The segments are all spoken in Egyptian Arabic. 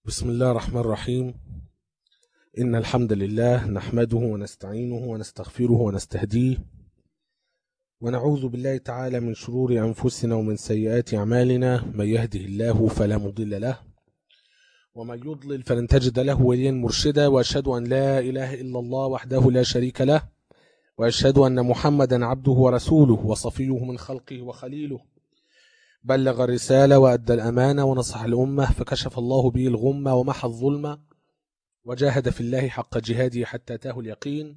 بسم الله الرحمن الرحيم إن الحمد لله نحمده ونستعينه ونستغفره ونستهديه ونعوذ بالله تعالى من شرور أنفسنا ومن سيئات أعمالنا من يهده الله فلا مضل له ومن يضلل فلن تجد له وليا مرشدا وأشهد أن لا إله إلا الله وحده لا شريك له وأشهد أن محمدا عبده ورسوله وصفيه من خلقه وخليله بلغ الرسالة وأدى الأمانة ونصح الأمة فكشف الله به الغمة ومحى الظلمة وجاهد في الله حق جهاده حتى أتاه اليقين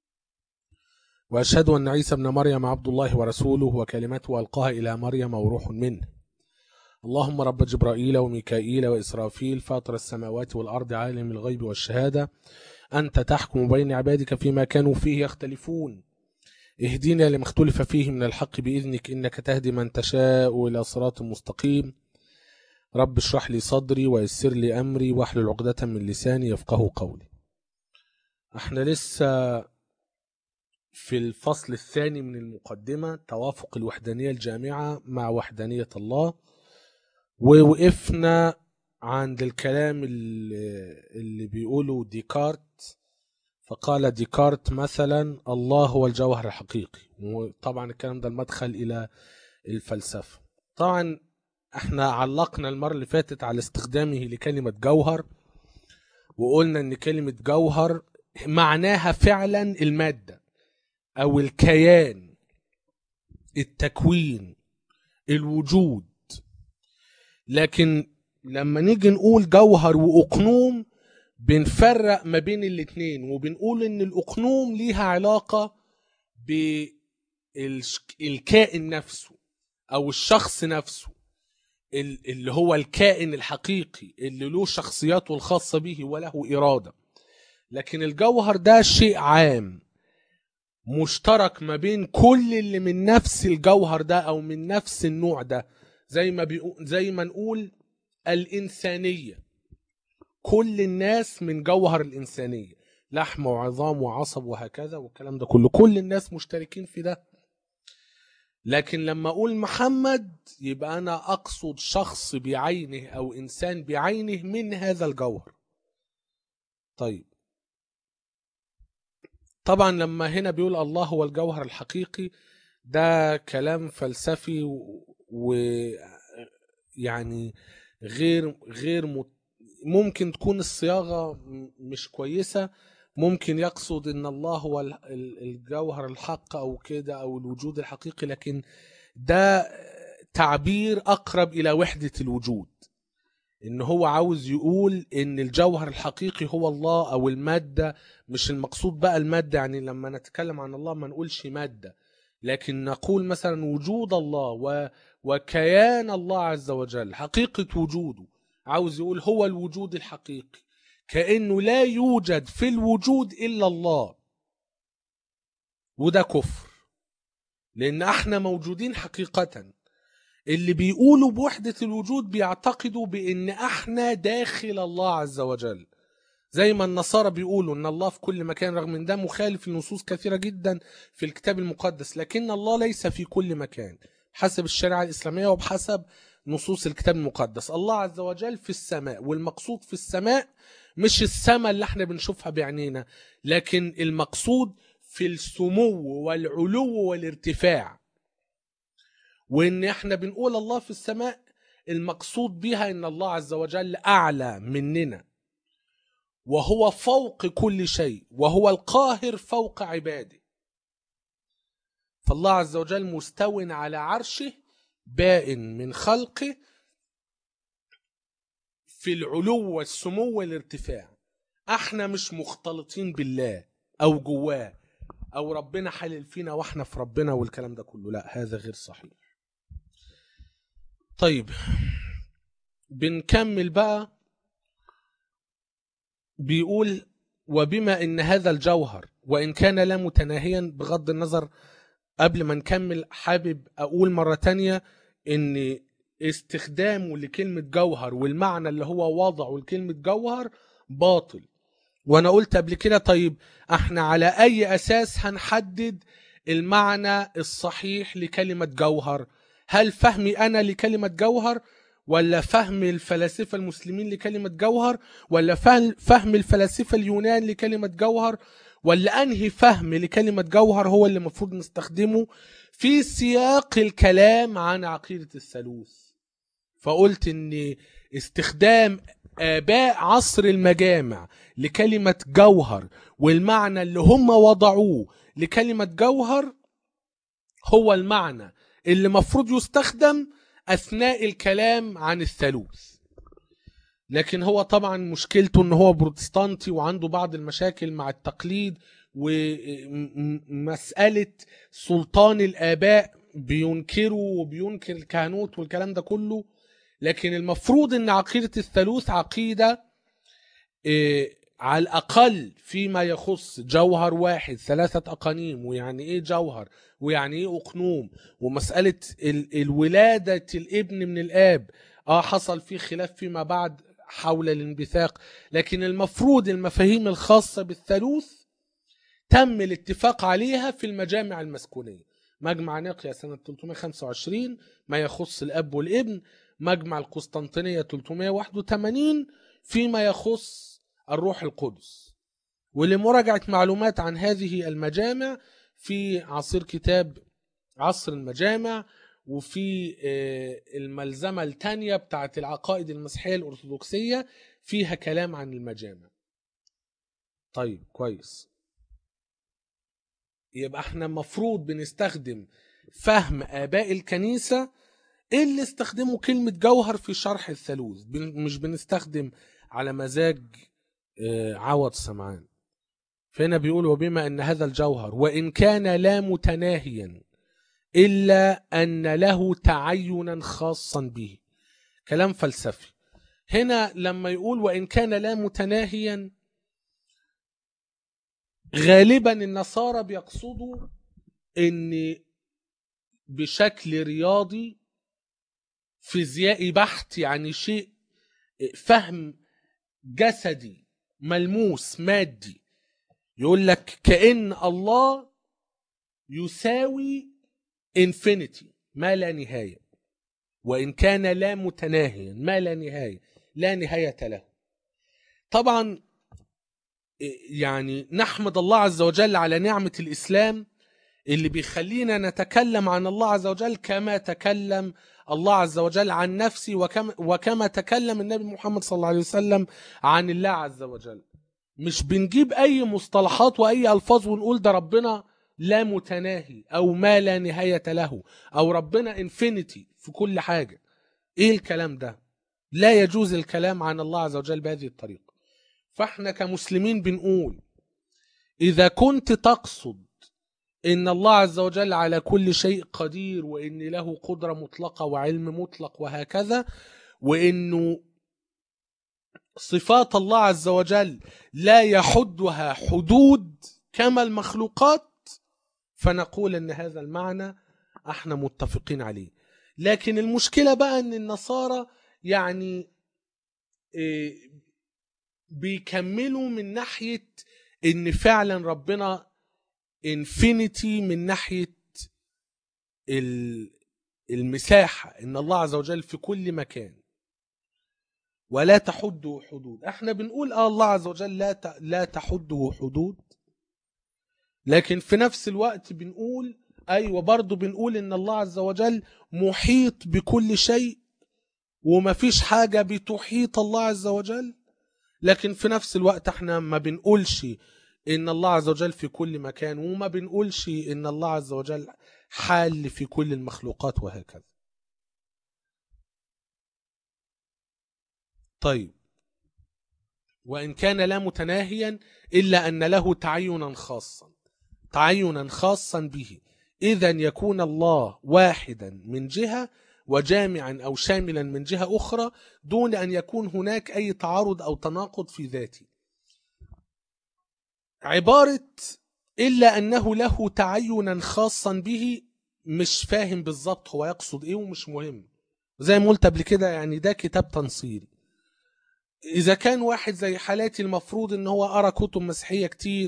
وأشهد أن عيسى ابن مريم عبد الله ورسوله وكلمته ألقاها إلى مريم وروح منه اللهم رب جبرائيل وميكائيل وإسرافيل فاطر السماوات والأرض عالم الغيب والشهادة أنت تحكم بين عبادك فيما كانوا فيه يختلفون اهدنا لما اختلف فيه من الحق بإذنك إنك تهدي من تشاء إلى صراط مستقيم رب اشرح لي صدري ويسر لي أمري واحلل عقدة من لساني يفقه قولي احنا لسه في الفصل الثاني من المقدمة توافق الوحدانية الجامعة مع وحدانية الله ووقفنا عند الكلام اللي, اللي بيقوله ديكارت فقال ديكارت مثلا الله هو الجوهر الحقيقي وطبعا الكلام ده المدخل إلى الفلسفة طبعا احنا علقنا المرة اللي فاتت على استخدامه لكلمة جوهر وقلنا ان كلمة جوهر معناها فعلا المادة او الكيان التكوين الوجود لكن لما نيجي نقول جوهر وأقنوم بنفرق ما بين الاتنين وبنقول ان الأقنوم ليها علاقة بالكائن نفسه او الشخص نفسه اللي هو الكائن الحقيقي اللي له شخصياته الخاصة به وله إرادة لكن الجوهر ده شيء عام مشترك ما بين كل اللي من نفس الجوهر ده او من نفس النوع ده زي ما بيقول زي ما نقول الإنسانية كل الناس من جوهر الإنسانية لحم وعظام وعصب وهكذا والكلام ده كله كل الناس مشتركين في ده لكن لما أقول محمد يبقى أنا أقصد شخص بعينه أو إنسان بعينه من هذا الجوهر طيب طبعا لما هنا بيقول الله هو الجوهر الحقيقي ده كلام فلسفي ويعني غير غير مت... ممكن تكون الصياغة مش كويسة ممكن يقصد ان الله هو الجوهر الحق او كده او الوجود الحقيقي لكن ده تعبير اقرب الى وحدة الوجود ان هو عاوز يقول ان الجوهر الحقيقي هو الله او المادة مش المقصود بقى المادة يعني لما نتكلم عن الله ما نقولش مادة لكن نقول مثلا وجود الله و... وكيان الله عز وجل حقيقة وجوده عاوز يقول هو الوجود الحقيقي كأنه لا يوجد في الوجود إلا الله وده كفر لأن احنا موجودين حقيقة اللي بيقولوا بوحدة الوجود بيعتقدوا بأن احنا داخل الله عز وجل زي ما النصارى بيقولوا ان الله في كل مكان رغم ان ده مخالف لنصوص كثيرة جدا في الكتاب المقدس لكن الله ليس في كل مكان حسب الشريعة الإسلامية وبحسب نصوص الكتاب المقدس الله عز وجل في السماء والمقصود في السماء مش السماء اللي احنا بنشوفها بعينينا لكن المقصود في السمو والعلو والارتفاع وان احنا بنقول الله في السماء المقصود بها ان الله عز وجل اعلى مننا وهو فوق كل شيء وهو القاهر فوق عباده فالله عز وجل مستو على عرشه بائن من خلقه في العلو والسمو والارتفاع احنا مش مختلطين بالله او جواه او ربنا حلل فينا واحنا في ربنا والكلام ده كله لا هذا غير صحيح طيب بنكمل بقى بيقول وبما ان هذا الجوهر وان كان لا متناهيا بغض النظر قبل ما نكمل حابب اقول مرة تانية ان استخدامه لكلمة جوهر والمعنى اللي هو وضعه لكلمة جوهر باطل وانا قلت قبل كده طيب احنا على اي اساس هنحدد المعنى الصحيح لكلمة جوهر هل فهمي انا لكلمة جوهر ولا فهم الفلاسفة المسلمين لكلمة جوهر ولا فهم فهم الفلاسفة اليونان لكلمة جوهر ولا أنهي فهم لكلمة جوهر هو اللي المفروض نستخدمه في سياق الكلام عن عقيدة الثالوث فقلت ان استخدام آباء عصر المجامع لكلمة جوهر والمعنى اللي هم وضعوه لكلمة جوهر هو المعنى اللي مفروض يستخدم أثناء الكلام عن الثالوث لكن هو طبعا مشكلته ان هو بروتستانتي وعنده بعض المشاكل مع التقليد ومسألة سلطان الآباء بينكروا وبينكر الكهنوت والكلام ده كله لكن المفروض ان عقيدة الثالوث عقيدة إيه، على الأقل فيما يخص جوهر واحد ثلاثة أقانيم ويعني إيه جوهر ويعني إيه أقنوم ومسألة ال- الولادة الابن من الآب آه حصل فيه خلاف فيما بعد حول الانبثاق لكن المفروض المفاهيم الخاصة بالثالوث تم الاتفاق عليها في المجامع المسكونية مجمع نقيا سنة 325 ما يخص الأب والابن مجمع القسطنطينية 381 فيما يخص الروح القدس ولمراجعة معلومات عن هذه المجامع في عصير كتاب عصر المجامع وفي آه، الملزمة الثانية بتاعت العقائد المسيحية الأرثوذكسية فيها كلام عن المجامع طيب كويس يبقى احنا المفروض بنستخدم فهم آباء الكنيسة اللي استخدموا كلمة جوهر في شرح الثالوث بن- مش بنستخدم على مزاج آه، عوض سمعان فهنا بيقول وبما أن هذا الجوهر وإن كان لا متناهيا إلا أن له تعينا خاصا به كلام فلسفي هنا لما يقول وإن كان لا متناهيا غالبا النصارى بيقصدوا ان بشكل رياضي فيزيائي بحت يعني شيء فهم جسدي ملموس مادي يقول لك كأن الله يساوي انفينيتي ما لا نهاية وإن كان لا متناهيا ما لا نهاية لا نهاية له طبعا يعني نحمد الله عز وجل على نعمة الإسلام اللي بيخلينا نتكلم عن الله عز وجل كما تكلم الله عز وجل عن نفسه وكما, وكما تكلم النبي محمد صلى الله عليه وسلم عن الله عز وجل مش بنجيب أي مصطلحات وأي ألفاظ ونقول ده ربنا لا متناهي أو ما لا نهاية له أو ربنا انفينيتي في كل حاجة إيه الكلام ده لا يجوز الكلام عن الله عز وجل بهذه الطريقة فاحنا كمسلمين بنقول إذا كنت تقصد إن الله عز وجل على كل شيء قدير وإن له قدرة مطلقة وعلم مطلق وهكذا وإنه صفات الله عز وجل لا يحدها حدود كما المخلوقات فنقول ان هذا المعنى احنا متفقين عليه لكن المشكلة بقى ان النصارى يعني إيه، بيكملوا من ناحية ان فعلا ربنا انفينيتي من ناحية ال- المساحة ان الله عز وجل في كل مكان ولا تحده حدود احنا بنقول اه الله عز وجل لا ت- لا تحده حدود لكن في نفس الوقت بنقول ايوه برضه بنقول ان الله عز وجل محيط بكل شيء ومفيش حاجة بتحيط الله عز وجل لكن في نفس الوقت احنا ما بنقولش ان الله عز وجل في كل مكان وما بنقولش ان الله عز وجل حال في كل المخلوقات وهكذا طيب وإن كان لا متناهيا إلا أن له تعينا خاصا تعينا خاصا به إذا يكون الله واحدا من جهة وجامعا أو شاملا من جهة أخرى دون أن يكون هناك أي تعارض أو تناقض في ذاته عبارة إلا أنه له تعينا خاصا به مش فاهم بالظبط هو يقصد إيه ومش مهم زي ما قلت قبل كده يعني ده كتاب تنصيري اذا كان واحد زي حالاتي المفروض ان هو قرا كتب مسيحيه كتير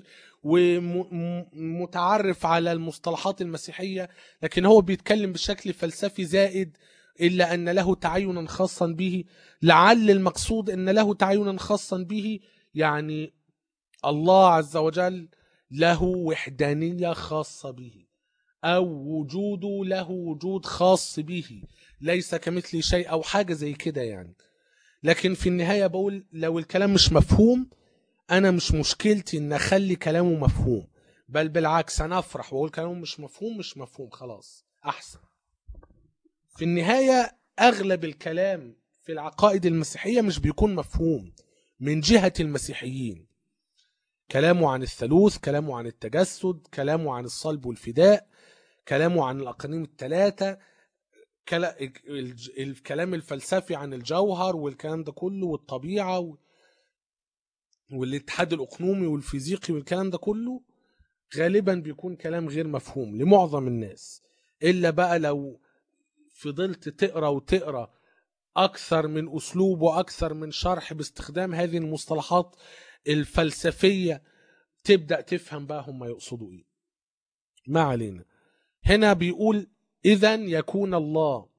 ومتعرف على المصطلحات المسيحيه لكن هو بيتكلم بشكل فلسفي زائد إلا أن له تعينا خاصا به لعل المقصود أن له تعينا خاصا به يعني الله عز وجل له وحدانية خاصة به أو وجوده له وجود خاص به ليس كمثل شيء أو حاجة زي كده يعني لكن في النهاية بقول لو الكلام مش مفهوم أنا مش مشكلتي إن أخلي كلامه مفهوم بل بالعكس أنا أفرح وأقول كلامه مش مفهوم مش مفهوم خلاص أحسن في النهاية أغلب الكلام في العقائد المسيحية مش بيكون مفهوم من جهة المسيحيين كلامه عن الثالوث كلامه عن التجسد كلامه عن الصلب والفداء كلامه عن الأقانيم الثلاثة كلا- الج- الكلام الفلسفي عن الجوهر والكلام ده كله والطبيعة و- والاتحاد الأقنومي والفيزيقي والكلام ده كله غالبا بيكون كلام غير مفهوم لمعظم الناس إلا بقى لو فضلت تقرا وتقرا أكثر من أسلوب وأكثر من شرح باستخدام هذه المصطلحات الفلسفية تبدأ تفهم بقى هم يقصدوا إيه ما علينا هنا بيقول إذا يكون الله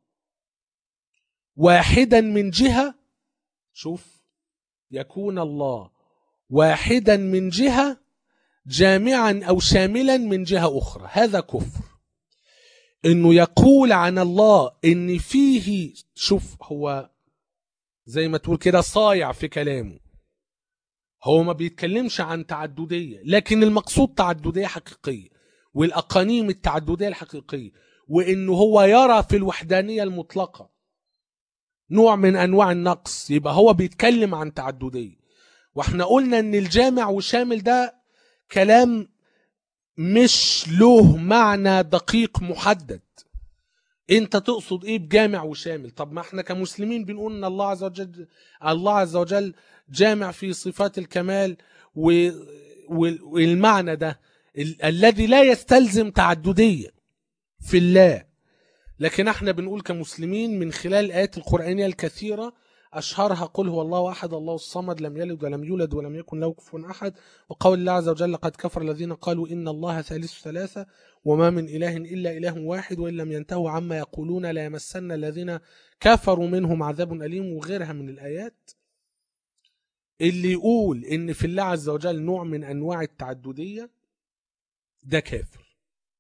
واحدا من جهة شوف يكون الله واحدا من جهة جامعا أو شاملا من جهة أخرى هذا كفر انه يقول عن الله ان فيه شوف هو زي ما تقول كده صايع في كلامه هو ما بيتكلمش عن تعددية لكن المقصود تعددية حقيقية والأقانيم التعددية الحقيقية وإنه هو يرى في الوحدانية المطلقة نوع من أنواع النقص يبقى هو بيتكلم عن تعددية واحنا قلنا إن الجامع وشامل ده كلام مش له معنى دقيق محدد انت تقصد ايه بجامع وشامل طب ما احنا كمسلمين بنقول ان الله عز وجل الله عز وجل جامع في صفات الكمال و... وال- والمعنى ده ال... الذي لا يستلزم تعددية في الله لكن احنا بنقول كمسلمين من خلال الآيات القرآنية الكثيرة أشهرها قل هو الله أحد الله الصمد لم يلد ولم يولد ولم يكن له كفوا أحد وقول الله عز وجل قد كفر الذين قالوا إن الله ثالث ثلاثة وما من إله إلا إله واحد وإن لم ينتهوا عما يقولون لا يمسن الذين كفروا منهم عذاب أليم وغيرها من الآيات اللي يقول إن في الله عز وجل نوع من أنواع التعددية ده كافر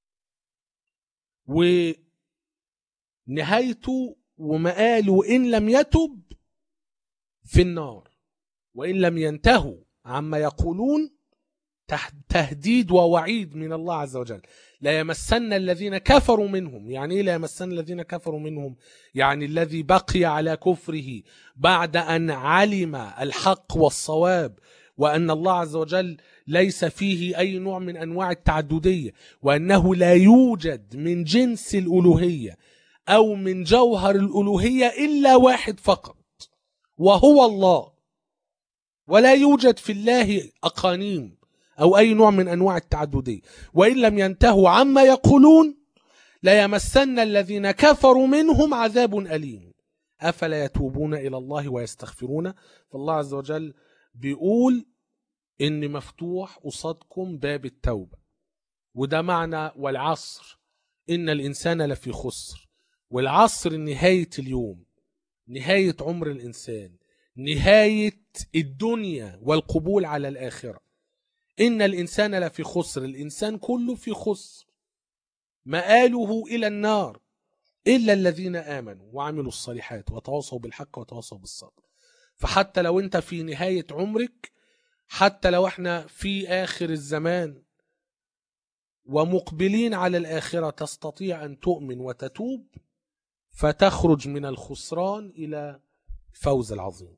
ونهايته ومآله إن لم يتب في النار وإن لم ينتهوا عما يقولون تح- تهديد ووعيد من الله عز وجل لا يمسن الذين كفروا منهم يعني ايه لا يمسن الذين كفروا منهم يعني الذي بقي على كفره بعد ان علم الحق والصواب وان الله عز وجل ليس فيه اي نوع من انواع التعدديه وانه لا يوجد من جنس الالوهيه او من جوهر الالوهيه الا واحد فقط وهو الله ولا يوجد في الله اقانيم او اي نوع من انواع التعدديه وان لم ينتهوا عما يقولون ليمسن الذين كفروا منهم عذاب اليم افلا يتوبون الى الله ويستغفرون فالله عز وجل بيقول ان مفتوح قصادكم باب التوبه وده معنى والعصر ان الانسان لفي خسر والعصر نهايه اليوم نهايه عمر الانسان نهايه الدنيا والقبول على الاخره إن الإنسان لفي خسر الإنسان كله في خسر مآله إلى النار إلا الذين آمنوا وعملوا الصالحات وتواصوا بالحق وتواصوا بالصبر فحتى لو أنت في نهاية عمرك حتى لو احنا في آخر الزمان ومقبلين على الآخرة تستطيع أن تؤمن وتتوب فتخرج من الخسران إلى الفوز العظيم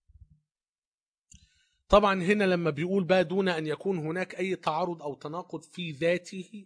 طبعا هنا لما بيقول بقى دون ان يكون هناك اي تعارض او تناقض في ذاته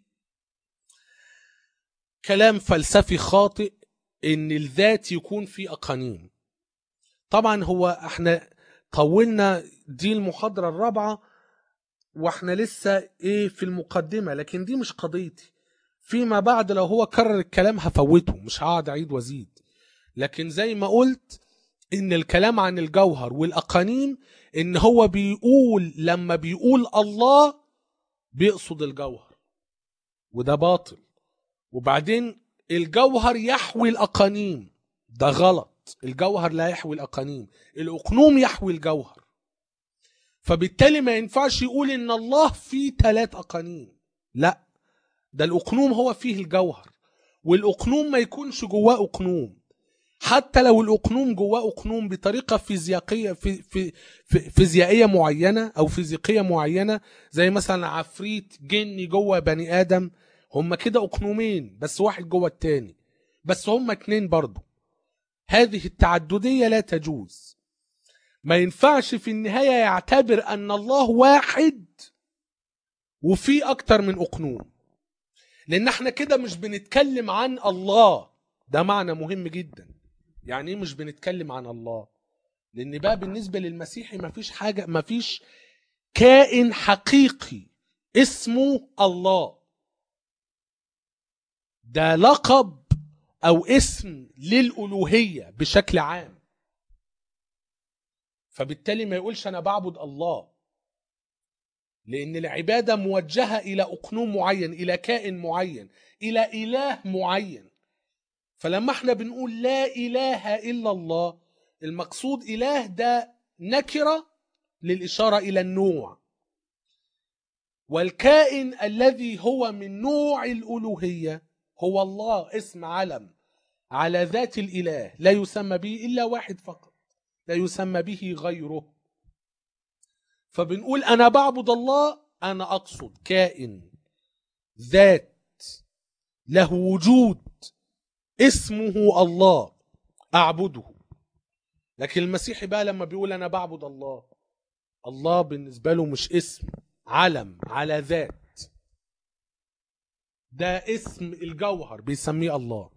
كلام فلسفي خاطئ ان الذات يكون في اقانيم طبعا هو احنا طولنا دي المحاضرة الرابعة واحنا لسه ايه في المقدمة لكن دي مش قضيتي فيما بعد لو هو كرر الكلام هفوته مش هقعد اعيد وازيد لكن زي ما قلت ان الكلام عن الجوهر والاقانيم ان هو بيقول لما بيقول الله بيقصد الجوهر وده باطل وبعدين الجوهر يحوي الاقانيم ده غلط الجوهر لا يحوي الاقانيم الاقنوم يحوي الجوهر فبالتالي ما ينفعش يقول ان الله فيه ثلاث اقانيم لا ده الاقنوم هو فيه الجوهر والاقنوم ما يكونش جواه اقنوم حتى لو الاقنوم جواه اقنوم بطريقه فيزيائيه في في في فيزيائيه معينه او فيزيقيه معينه زي مثلا عفريت جني جوه بني ادم هم كده اقنومين بس واحد جوه التاني بس هم اتنين برضه هذه التعدديه لا تجوز ما ينفعش في النهايه يعتبر ان الله واحد وفي اكتر من اقنوم لان احنا كده مش بنتكلم عن الله ده معنى مهم جدا يعني ايه مش بنتكلم عن الله لان بقى بالنسبه للمسيحي مفيش حاجه مفيش كائن حقيقي اسمه الله ده لقب او اسم للالوهيه بشكل عام فبالتالي ما يقولش انا بعبد الله لان العباده موجهه الى اقنوم معين الى كائن معين الى اله معين فلما احنا بنقول لا اله الا الله المقصود اله ده نكره للاشاره الى النوع والكائن الذي هو من نوع الالوهيه هو الله اسم علم على ذات الاله لا يسمى به الا واحد فقط لا يسمى به غيره فبنقول انا بعبد الله انا اقصد كائن ذات له وجود اسمه الله اعبده لكن المسيحي بقى لما بيقول انا بعبد الله الله بالنسبه له مش اسم علم على ذات ده اسم الجوهر بيسميه الله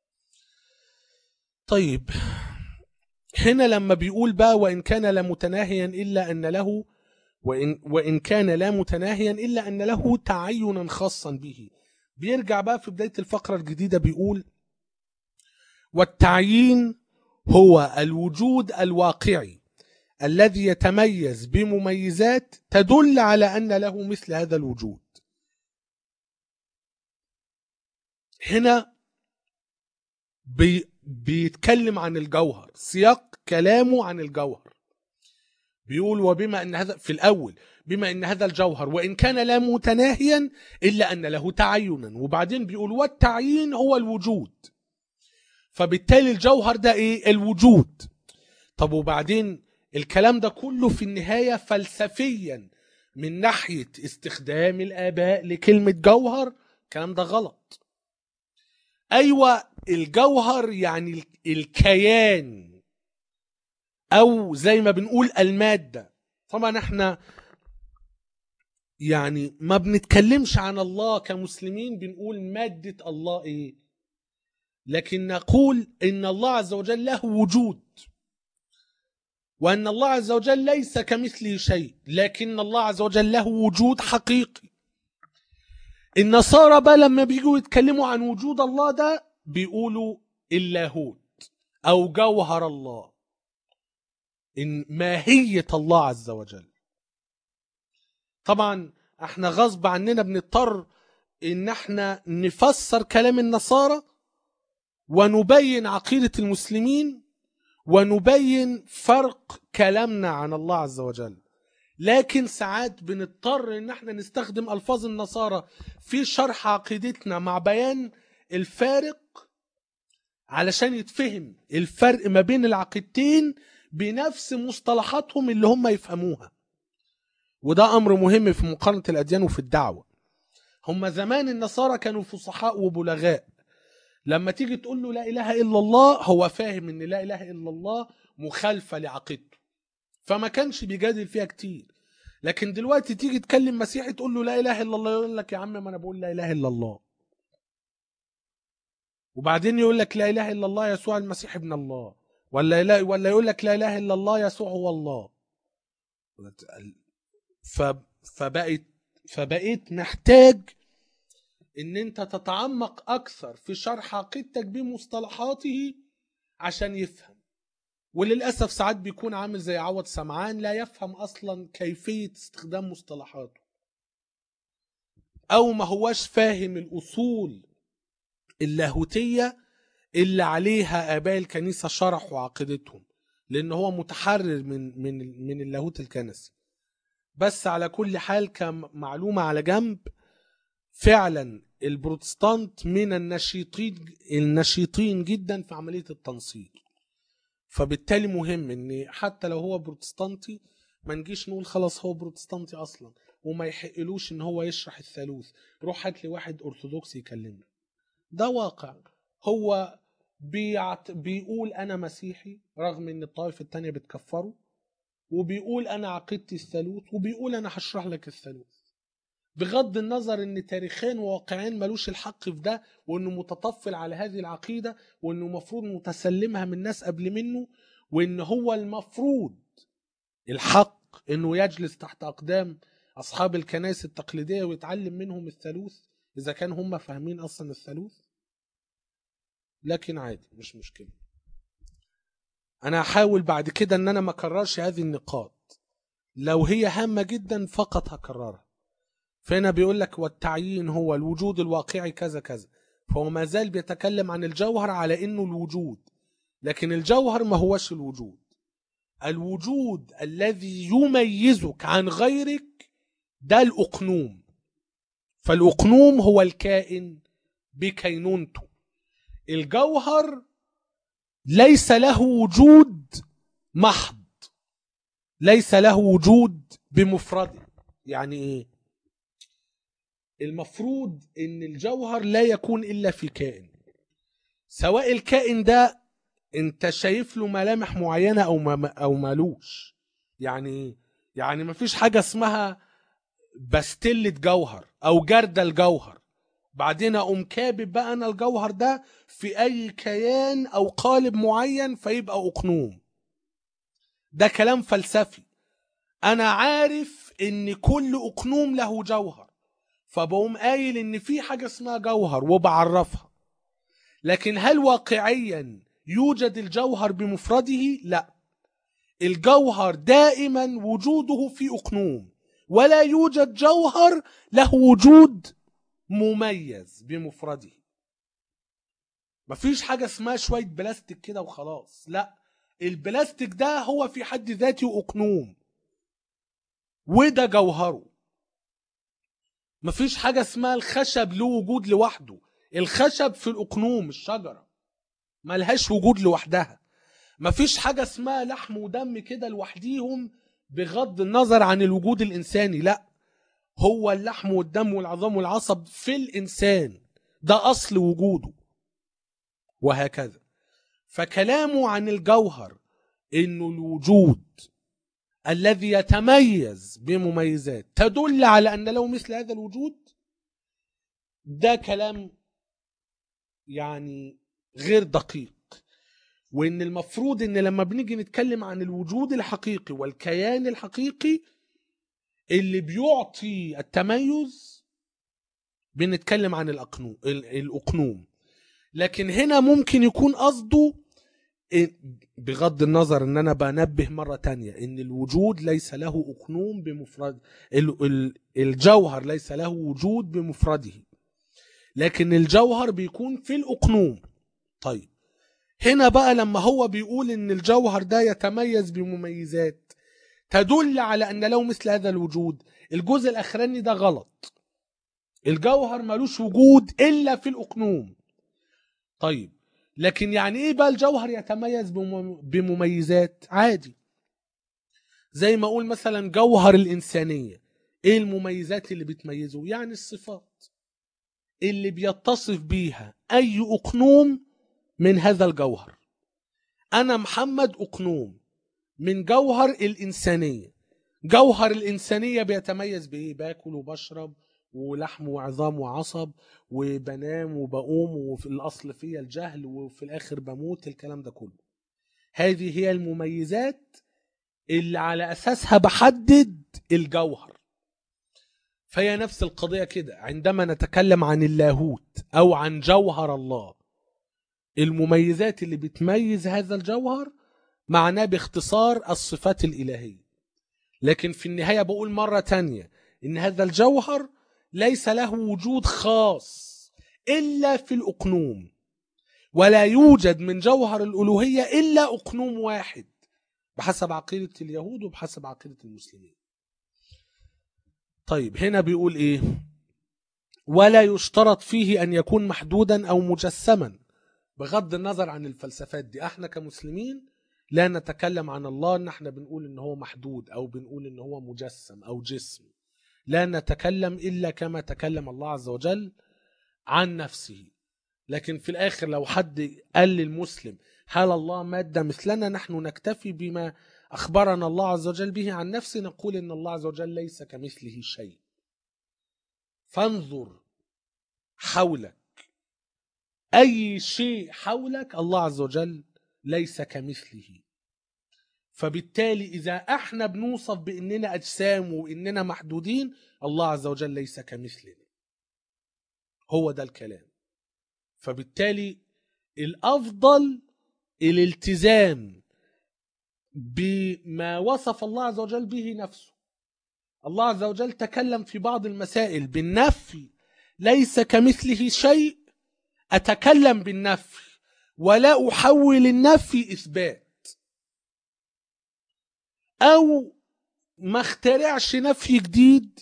طيب هنا لما بيقول بقى وإن كان لا متناهيا إلا أن له وإن, وإن كان لا متناهيا إلا أن له تعينا خاصا به بيرجع بقى في بداية الفقرة الجديدة بيقول والتعيين هو الوجود الواقعي الذي يتميز بمميزات تدل على أن له مثل هذا الوجود هنا بي بيتكلم عن الجوهر سياق كلامه عن الجوهر بيقول وبما ان هذا في الاول بما ان هذا الجوهر وان كان لا متناهيا الا ان له تعينا وبعدين بيقول والتعيين هو الوجود فبالتالي الجوهر ده ايه الوجود طب وبعدين الكلام ده كله في النهايه فلسفيا من ناحيه استخدام الاباء لكلمه جوهر الكلام ده غلط ايوه الجوهر يعني الكيان او زي ما بنقول الماده طبعا احنا يعني ما بنتكلمش عن الله كمسلمين بنقول ماده الله ايه لكن نقول ان الله عز وجل له وجود وان الله عز وجل ليس كمثله شيء لكن الله عز وجل له وجود حقيقي النصارى بقى لما بيجوا يتكلموا عن وجود الله ده بيقولوا اللاهوت او جوهر الله ان ماهيه الله عز وجل طبعا احنا غصب عننا بنضطر ان احنا نفسر كلام النصارى ونبين عقيده المسلمين ونبين فرق كلامنا عن الله عز وجل لكن ساعات بنضطر ان احنا نستخدم الفاظ النصارى في شرح عقيدتنا مع بيان الفارق علشان يتفهم الفرق ما بين العقيدتين بنفس مصطلحاتهم اللي هم يفهموها وده امر مهم في مقارنه الاديان وفي الدعوه هم زمان النصارى كانوا فصحاء وبلغاء لما تيجي تقول له لا اله الا الله هو فاهم ان لا اله الا الله مخالفه لعقيدته فما كانش بيجادل فيها كتير لكن دلوقتي تيجي تكلم مسيحي تقول له لا اله الا الله يقول لك يا عم ما انا بقول لا اله الا الله وبعدين يقول لك لا اله الا الله يسوع المسيح ابن الله ولا لا ولا يقول لك لا اله الا الله يسوع هو الله ف فبقيت فبقيت محتاج ان انت تتعمق اكثر في شرح عقيدتك بمصطلحاته عشان يفهم وللاسف ساعات بيكون عامل زي عوض سمعان لا يفهم اصلا كيفيه استخدام مصطلحاته او ما هواش فاهم الاصول اللاهوتيه اللي عليها اباء الكنيسه شرحوا عقيدتهم لان هو متحرر من من من اللاهوت الكنسي بس على كل حال كمعلومه على جنب فعلا البروتستانت من النشيطين النشيطين جدا في عمليه التنصير فبالتالي مهم ان حتى لو هو بروتستانتي ما نجيش نقول خلاص هو بروتستانتي اصلا وما يحقلوش ان هو يشرح الثالوث روح هات لي واحد ارثوذكسي يكلمنا ده واقع هو بيعت... بيقول انا مسيحي رغم ان الطائفه التانية بتكفره وبيقول انا عقيدتي الثالوث وبيقول انا هشرح لك الثالوث بغض النظر ان تاريخيا وواقعيا ملوش الحق في ده وانه متطفل على هذه العقيده وانه المفروض متسلمها من ناس قبل منه وان هو المفروض الحق انه يجلس تحت اقدام اصحاب الكنائس التقليديه ويتعلم منهم الثالوث اذا كان هم فاهمين اصلا الثالوث لكن عادي مش مشكله انا هحاول بعد كده ان انا ما اكررش هذه النقاط لو هي هامه جدا فقط هكررها فهنا بيقول لك والتعيين هو الوجود الواقعي كذا كذا فهو ما زال بيتكلم عن الجوهر على انه الوجود لكن الجوهر ما هوش الوجود الوجود الذي يميزك عن غيرك ده الأقنوم فالأقنوم هو الكائن بكينونته الجوهر ليس له وجود محض ليس له وجود بمفرده يعني ايه المفروض ان الجوهر لا يكون الا في كائن سواء الكائن ده انت شايف له ملامح معينه او ما او مالوش يعني ايه يعني مفيش حاجه اسمها بستلة جوهر او جردل جوهر بعدين اقوم كابب بقى انا الجوهر ده في اي كيان او قالب معين فيبقى اقنوم ده كلام فلسفي انا عارف ان كل اقنوم له جوهر فبقوم قايل ان في حاجه اسمها جوهر وبعرفها لكن هل واقعيا يوجد الجوهر بمفرده لا الجوهر دائما وجوده في اقنوم ولا يوجد جوهر له وجود مميز بمفرده مفيش حاجة اسمها شوية بلاستيك كده وخلاص لا البلاستيك ده هو في حد ذاته أقنوم وده جوهره مفيش حاجة اسمها الخشب له وجود لوحده الخشب في الأقنوم الشجرة ملهاش وجود لوحدها مفيش حاجة اسمها لحم ودم كده لوحديهم بغض النظر عن الوجود الإنساني لا هو اللحم والدم والعظام والعصب في الإنسان ده أصل وجوده وهكذا فكلامه عن الجوهر إنه الوجود الذي يتميز بمميزات تدل على أن له مثل هذا الوجود ده كلام يعني غير دقيق وان المفروض ان لما بنيجي نتكلم عن الوجود الحقيقي والكيان الحقيقي اللي بيعطي التميز بنتكلم عن الأقنوم الأقنوم لكن هنا ممكن يكون قصده بغض النظر ان انا بنبه مرة تانية ان الوجود ليس له اقنوم بمفرد الجوهر ليس له وجود بمفرده لكن الجوهر بيكون في الاقنوم طيب هنا بقى لما هو بيقول ان الجوهر ده يتميز بمميزات تدل على ان له مثل هذا الوجود الجزء الاخراني ده غلط الجوهر ملوش وجود الا في الاقنوم طيب لكن يعني ايه بقى الجوهر يتميز بمميزات عادي زي ما اقول مثلا جوهر الانسانيه ايه المميزات اللي بتميزه يعني الصفات اللي بيتصف بيها اي اقنوم من هذا الجوهر انا محمد اقنوم من جوهر الانسانيه جوهر الانسانيه بيتميز بايه باكل وبشرب ولحم وعظام وعصب وبنام وبقوم وفي الاصل فيا الجهل وفي الاخر بموت الكلام ده كله هذه هي المميزات اللي على اساسها بحدد الجوهر فهي نفس القضيه كده عندما نتكلم عن اللاهوت او عن جوهر الله المميزات اللي بتميز هذا الجوهر معناه باختصار الصفات الإلهية لكن في النهاية بقول مرة تانية إن هذا الجوهر ليس له وجود خاص إلا في الأقنوم ولا يوجد من جوهر الألوهية إلا أقنوم واحد بحسب عقيدة اليهود وبحسب عقيدة المسلمين طيب هنا بيقول إيه ولا يشترط فيه أن يكون محدودا أو مجسما بغض النظر عن الفلسفات دي احنا كمسلمين لا نتكلم عن الله ان احنا بنقول ان هو محدود او بنقول ان هو مجسم او جسم لا نتكلم الا كما تكلم الله عز وجل عن نفسه لكن في الاخر لو حد قال للمسلم هل الله ماده مثلنا نحن نكتفي بما اخبرنا الله عز وجل به عن نفسه نقول ان الله عز وجل ليس كمثله شيء فانظر حولك اي شيء حولك الله عز وجل ليس كمثله فبالتالي اذا احنا بنوصف باننا اجسام واننا محدودين الله عز وجل ليس كمثلنا هو ده الكلام فبالتالي الافضل الالتزام بما وصف الله عز وجل به نفسه الله عز وجل تكلم في بعض المسائل بالنفي ليس كمثله شيء اتكلم بالنفي ولا احول النفي اثبات او ما اخترعش نفي جديد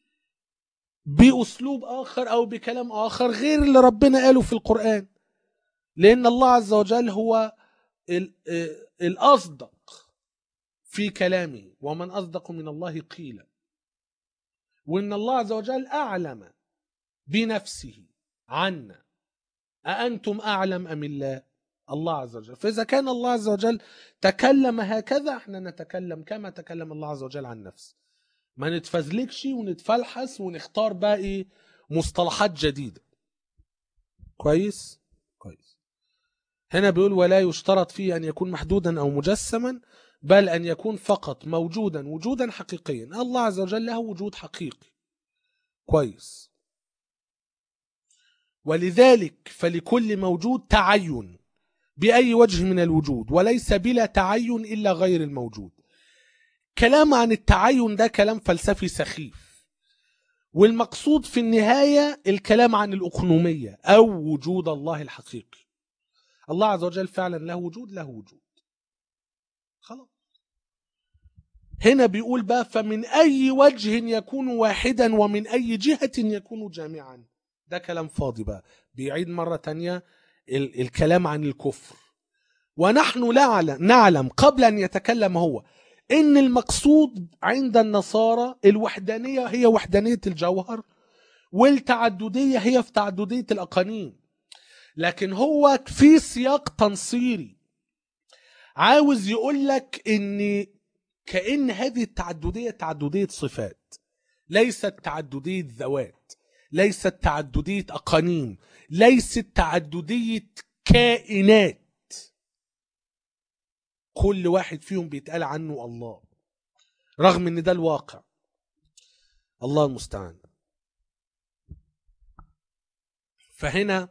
باسلوب اخر او بكلام اخر غير اللي ربنا قاله في القران لان الله عز وجل هو ال- آه، الاصدق في كلامه ومن اصدق من الله قيلا وان الله عز وجل اعلم بنفسه عنا أأنتم أعلم أم الله الله عز وجل فإذا كان الله عز وجل تكلم هكذا احنا نتكلم كما تكلم الله عز وجل عن نفسه ما نتفزلكش ونتفلحس ونختار بقى ايه مصطلحات جديدة كويس كويس هنا بيقول ولا يشترط فيه أن يكون محدودا أو مجسما بل أن يكون فقط موجودا وجودا حقيقيا الله عز وجل له وجود حقيقي كويس ولذلك فلكل موجود تعين بأي وجه من الوجود وليس بلا تعين إلا غير الموجود كلام عن التعين ده كلام فلسفي سخيف والمقصود في النهاية الكلام عن الأقنومية أو وجود الله الحقيقي الله عز وجل فعلا له وجود له وجود خلاص هنا بيقول بقى فمن أي وجه يكون واحدا ومن أي جهة يكون جامعا ده كلام فاضي بقى بيعيد مرة تانية ال- الكلام عن الكفر ونحن نعلم, نعلم قبل أن يتكلم هو إن المقصود عند النصارى الوحدانية هي وحدانية الجوهر والتعددية هي في تعددية الأقانيم لكن هو في سياق تنصيري عاوز يقول لك ان كأن هذه التعددية تعددية صفات ليست تعددية ذوات ليست تعددية أقانيم ليست تعددية كائنات كل واحد فيهم بيتقال عنه الله رغم ان ده الواقع الله المستعان فهنا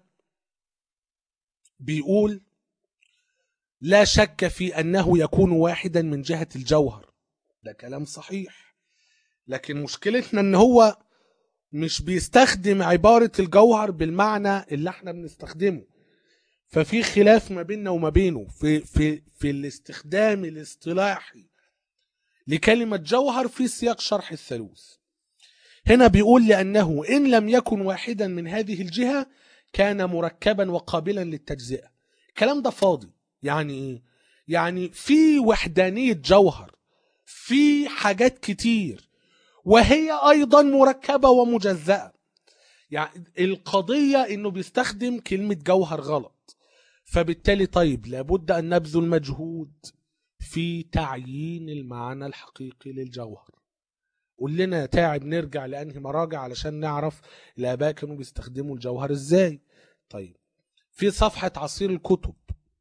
بيقول لا شك في انه يكون واحدا من جهه الجوهر ده كلام صحيح لكن مشكلتنا ان هو مش بيستخدم عباره الجوهر بالمعنى اللي احنا بنستخدمه ففي خلاف ما بيننا وما بينه في في في الاستخدام الاصطلاحي لكلمه جوهر في سياق شرح الثالوث هنا بيقول لانه ان لم يكن واحدا من هذه الجهه كان مركبا وقابلا للتجزئه الكلام ده فاضي يعني ايه يعني في وحدانيه جوهر في حاجات كتير وهي ايضا مركبه ومجزأه يعني القضيه انه بيستخدم كلمه جوهر غلط فبالتالي طيب لابد ان نبذل مجهود في تعيين المعنى الحقيقي للجوهر قول لنا يا تعب نرجع لانهي مراجع علشان نعرف الاباء كانوا بيستخدموا الجوهر ازاي طيب في صفحه عصير الكتب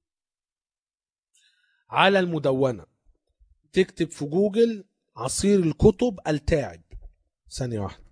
على المدونه تكتب في جوجل عصير الكتب التاعب ثانيه واحده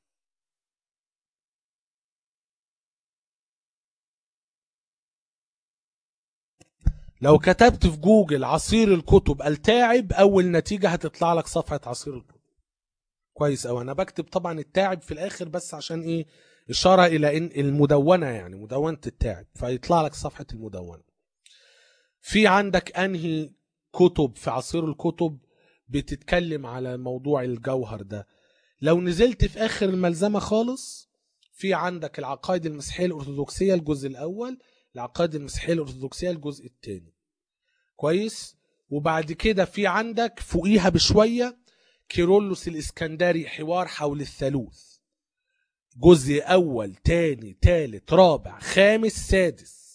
لو كتبت في جوجل عصير الكتب التاعب اول نتيجه هتطلع لك صفحه عصير الكتب كويس أوي انا بكتب طبعا التاعب في الاخر بس عشان ايه اشاره الى ان المدونه يعني مدونه التاعب فيطلع لك صفحه المدونه في عندك انهي كتب في عصير الكتب بتتكلم على موضوع الجوهر ده لو نزلت في اخر الملزمه خالص في عندك العقائد المسيحيه الارثوذكسيه الجزء الاول العقائد المسيحيه الارثوذكسيه الجزء الثاني كويس وبعد كده في عندك فوقيها بشويه كيرلس الاسكندري حوار حول الثالوث جزء اول تاني تالت رابع خامس سادس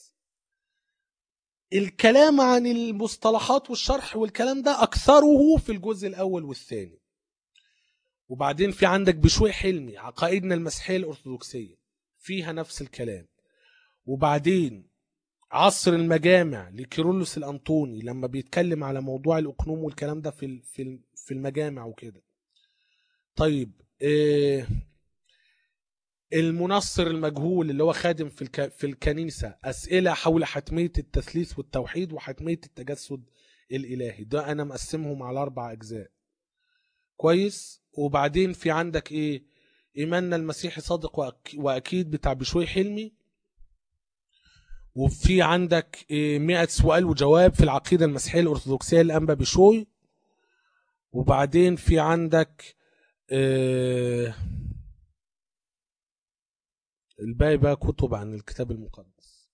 الكلام عن المصطلحات والشرح والكلام ده اكثره في الجزء الاول والثاني وبعدين في عندك بشوي حلمي عقائدنا المسيحيه الارثوذكسيه فيها نفس الكلام وبعدين عصر المجامع لكيرلس الانطوني لما بيتكلم على موضوع الاقنوم والكلام ده في ال- في ال- في المجامع وكده طيب آه، المنصر المجهول اللي هو خادم في الك... في الكنيسه اسئله حول حتميه التثليث والتوحيد وحتميه التجسد الالهي ده انا مقسمهم على اربع اجزاء كويس وبعدين في عندك ايه ايماننا المسيحي صادق وأك... واكيد بتاع بشوي حلمي وفي عندك إيه 100 سؤال وجواب في العقيده المسيحيه الارثوذكسيه الانبا بشوي وبعدين في عندك إيه الباقي بقى كتب عن الكتاب المقدس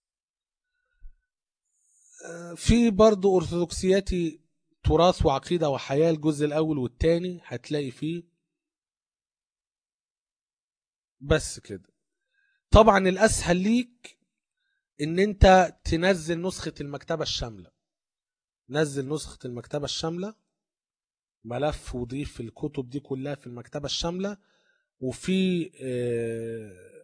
آه، في برضو أرثوذكسياتي تراث وعقيدة وحياة الجزء الأول والثاني هتلاقي فيه بس كده طبعا الأسهل ليك إن أنت تنزل نسخة المكتبة الشاملة نزل نسخة المكتبة الشاملة ملف وضيف الكتب دي كلها في المكتبة الشاملة وفي آه،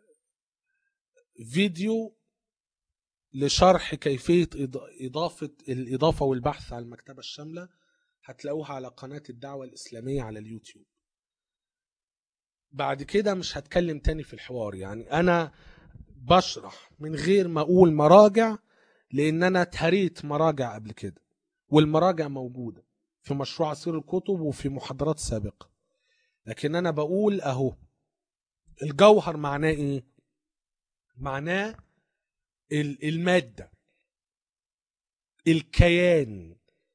فيديو لشرح كيفية إض- إضافة الإضافة والبحث على المكتبة الشاملة هتلاقوها على قناة الدعوة الإسلامية على اليوتيوب بعد كده مش هتكلم تاني في الحوار يعني أنا بشرح من غير ما أقول مراجع لأن أنا اتهريت مراجع قبل كده والمراجع موجودة في مشروع عصير الكتب وفي محاضرات سابقة لكن أنا بقول أهو الجوهر معناه إيه؟ معناه ال- المادة الكيان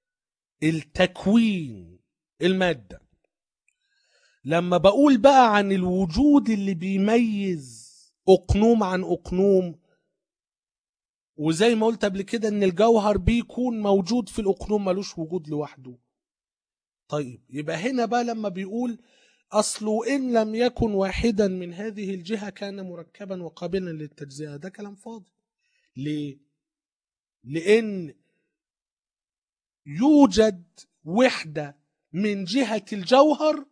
التكوين المادة لما بقول بقى عن الوجود اللي بيميز أقنوم عن أقنوم وزي ما قلت قبل كده ان الجوهر بيكون موجود في الأقنوم ملوش وجود لوحده طيب يبقى هنا بقى لما بيقول أصله إن لم يكن واحدا من هذه الجهة كان مركبا وقابلا للتجزئة ده كلام فاضي ليه؟ لأن يوجد وحدة من جهة الجوهر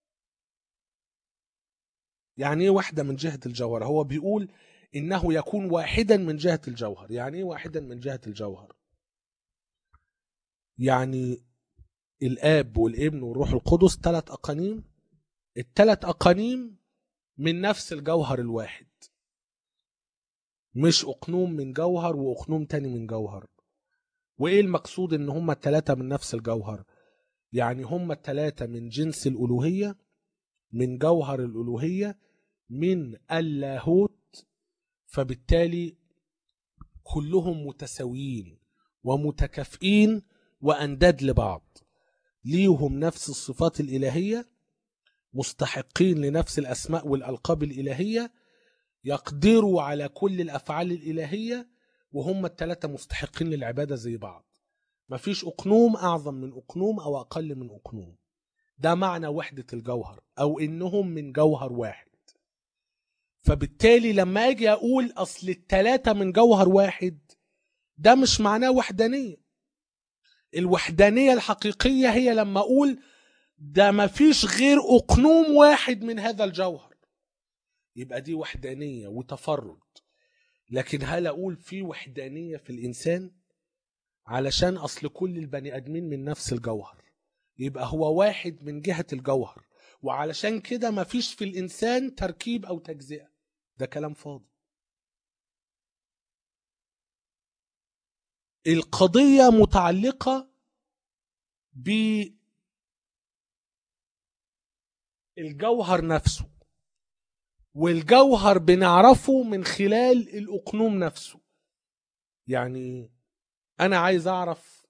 يعني ايه وحدة من جهة الجوهر هو بيقول إنه يكون واحدا من جهة الجوهر يعني ايه واحدا من جهة الجوهر يعني الآب والابن والروح القدس ثلاث أقانيم الثلاث أقانيم من نفس الجوهر الواحد مش أقنوم من جوهر وأقنوم تاني من جوهر وإيه المقصود إن هما التلاتة من نفس الجوهر يعني هما التلاتة من جنس الألوهية من جوهر الألوهية من اللاهوت فبالتالي كلهم متساويين ومتكافئين وأنداد لبعض ليهم نفس الصفات الإلهية مستحقين لنفس الأسماء والألقاب الإلهية يقدروا على كل الأفعال الإلهية وهم الثلاثة مستحقين للعبادة زي بعض مفيش أقنوم أعظم من أقنوم أو أقل من أقنوم ده معنى وحدة الجوهر أو إنهم من جوهر واحد فبالتالي لما أجي أقول أصل التلاتة من جوهر واحد ده مش معناه وحدانية الوحدانية الحقيقية هي لما أقول ده مفيش غير أقنوم واحد من هذا الجوهر يبقى دي وحدانية وتفرد لكن هل أقول في وحدانية في الإنسان علشان أصل كل البني آدمين من نفس الجوهر يبقى هو واحد من جهة الجوهر وعلشان كده مفيش في الإنسان تركيب أو تجزئة ده كلام فاضي القضية متعلقة بالجوهر نفسه والجوهر بنعرفه من خلال الأقنوم نفسه يعني أنا عايز أعرف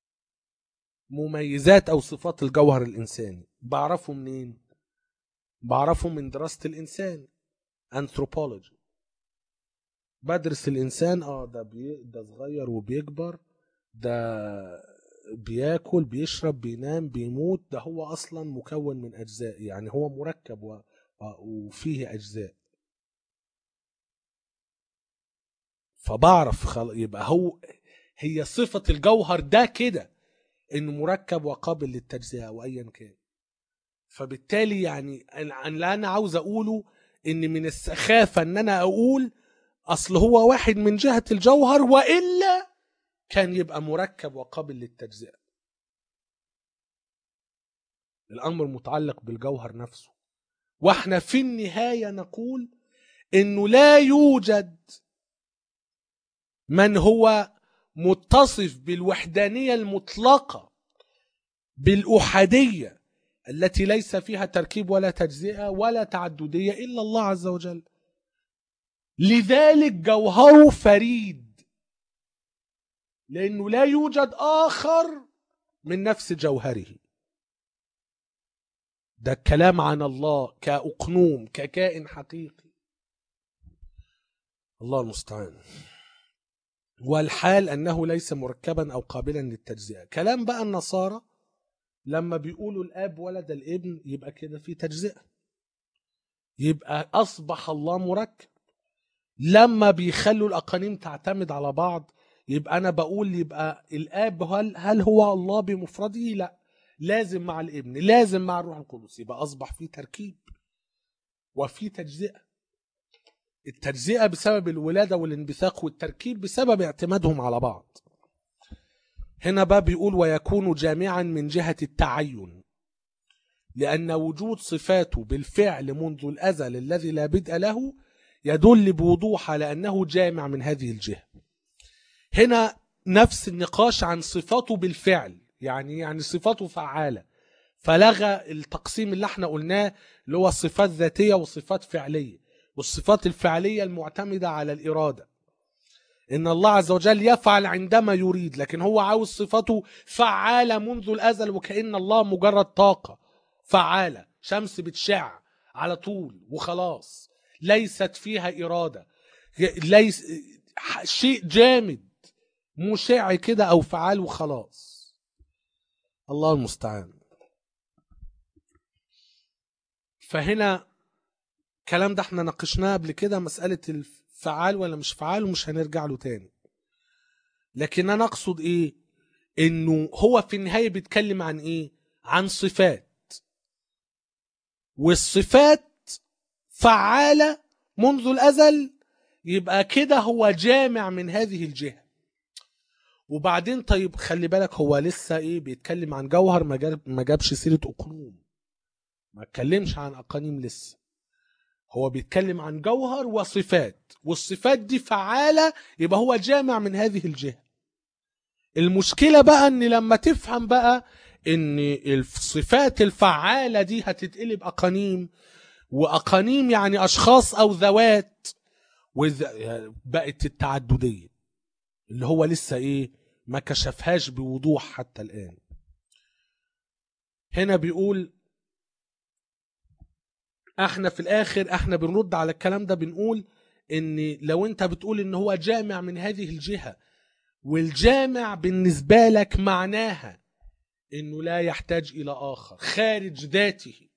مميزات أو صفات الجوهر الإنساني بعرفه منين؟ بعرفه من دراسة الإنسان anthropology بدرس الإنسان اه ده بي... ده صغير وبيكبر ده بياكل بيشرب بينام بيموت ده هو أصلا مكون من أجزاء يعني هو مركب و... وفيه أجزاء فبعرف خل... يبقى هو هي صفة الجوهر ده كده انه مركب وقابل للتجزئة وايا كان فبالتالي يعني اللي انا عاوز اقوله ان من السخافة ان انا اقول اصل هو واحد من جهة الجوهر والا كان يبقى مركب وقابل للتجزئة الامر متعلق بالجوهر نفسه واحنا في النهاية نقول انه لا يوجد من هو متصف بالوحدانية المطلقة بالأحادية التي ليس فيها تركيب ولا تجزئة ولا تعددية إلا الله عز وجل لذلك جوهره فريد لأنه لا يوجد آخر من نفس جوهره ده الكلام عن الله كأقنوم ككائن حقيقي الله المستعان والحال أنه ليس مركبا أو قابلا للتجزئة كلام بقى النصارى لما بيقولوا الآب ولد الابن يبقى كده في تجزئة يبقى أصبح الله مركب لما بيخلوا الأقانيم تعتمد على بعض يبقى أنا بقول يبقى الآب هل, هل هو الله بمفرده لا لازم مع الابن لازم مع الروح القدس يبقى أصبح في تركيب وفي تجزئة التجزئة بسبب الولادة والانبثاق والتركيب بسبب اعتمادهم على بعض هنا بقى بيقول ويكون جامعا من جهة التعين لأن وجود صفاته بالفعل منذ الأزل الذي لا بدء له يدل بوضوح على أنه جامع من هذه الجهة هنا نفس النقاش عن صفاته بالفعل يعني يعني صفاته فعالة فلغى التقسيم اللي احنا قلناه اللي هو صفات ذاتية وصفات فعلية والصفات الفعلية المعتمدة على الإرادة إن الله عز وجل يفعل عندما يريد لكن هو عاوز صفته فعالة منذ الأزل وكأن الله مجرد طاقة فعالة شمس بتشع على طول وخلاص ليست فيها إرادة ليس شيء جامد مشع كده أو فعال وخلاص الله المستعان فهنا الكلام ده احنا ناقشناه قبل كده مسألة الفعال ولا مش فعال ومش هنرجع له تاني لكن انا اقصد ايه انه هو في النهاية بيتكلم عن ايه عن صفات والصفات فعالة منذ الازل يبقى كده هو جامع من هذه الجهة وبعدين طيب خلي بالك هو لسه ايه بيتكلم عن جوهر ما جاب ما جابش سيرة اقنوم ما اتكلمش عن اقانيم لسه هو بيتكلم عن جوهر وصفات والصفات دي فعالة يبقى هو جامع من هذه الجهة المشكلة بقى ان لما تفهم بقى ان الصفات الفعالة دي هتتقلب اقانيم واقانيم يعني اشخاص او ذوات بقت التعددية اللي هو لسه ايه ما كشفهاش بوضوح حتى الان هنا بيقول احنا في الاخر احنا بنرد على الكلام ده بنقول ان لو انت بتقول ان هو جامع من هذه الجهة والجامع بالنسبة لك معناها انه لا يحتاج الى اخر خارج ذاته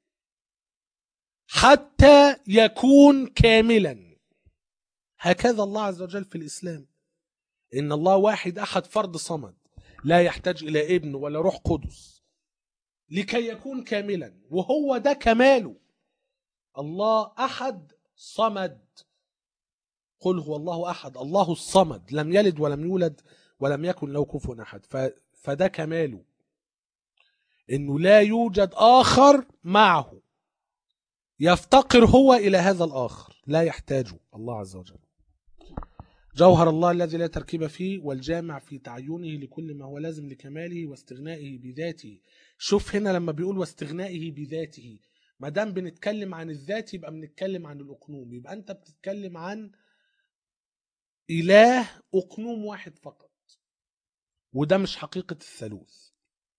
حتى يكون كاملا هكذا الله عز وجل في الاسلام ان الله واحد احد فرد صمد لا يحتاج الى ابن ولا روح قدس لكي يكون كاملا وهو ده كماله الله احد صمد قل هو الله احد الله الصمد لم يلد ولم يولد ولم يكن له كفوا احد ف... فده كماله انه لا يوجد اخر معه يفتقر هو الى هذا الاخر لا يحتاجه الله عز وجل جوهر الله الذي لا تركيب فيه والجامع في تعينه لكل ما هو لازم لكماله واستغنائه بذاته شوف هنا لما بيقول واستغنائه بذاته ما دام بنتكلم عن الذات يبقى بنتكلم عن الاقنوم يبقى انت بتتكلم عن اله اقنوم واحد فقط وده مش حقيقه الثالوث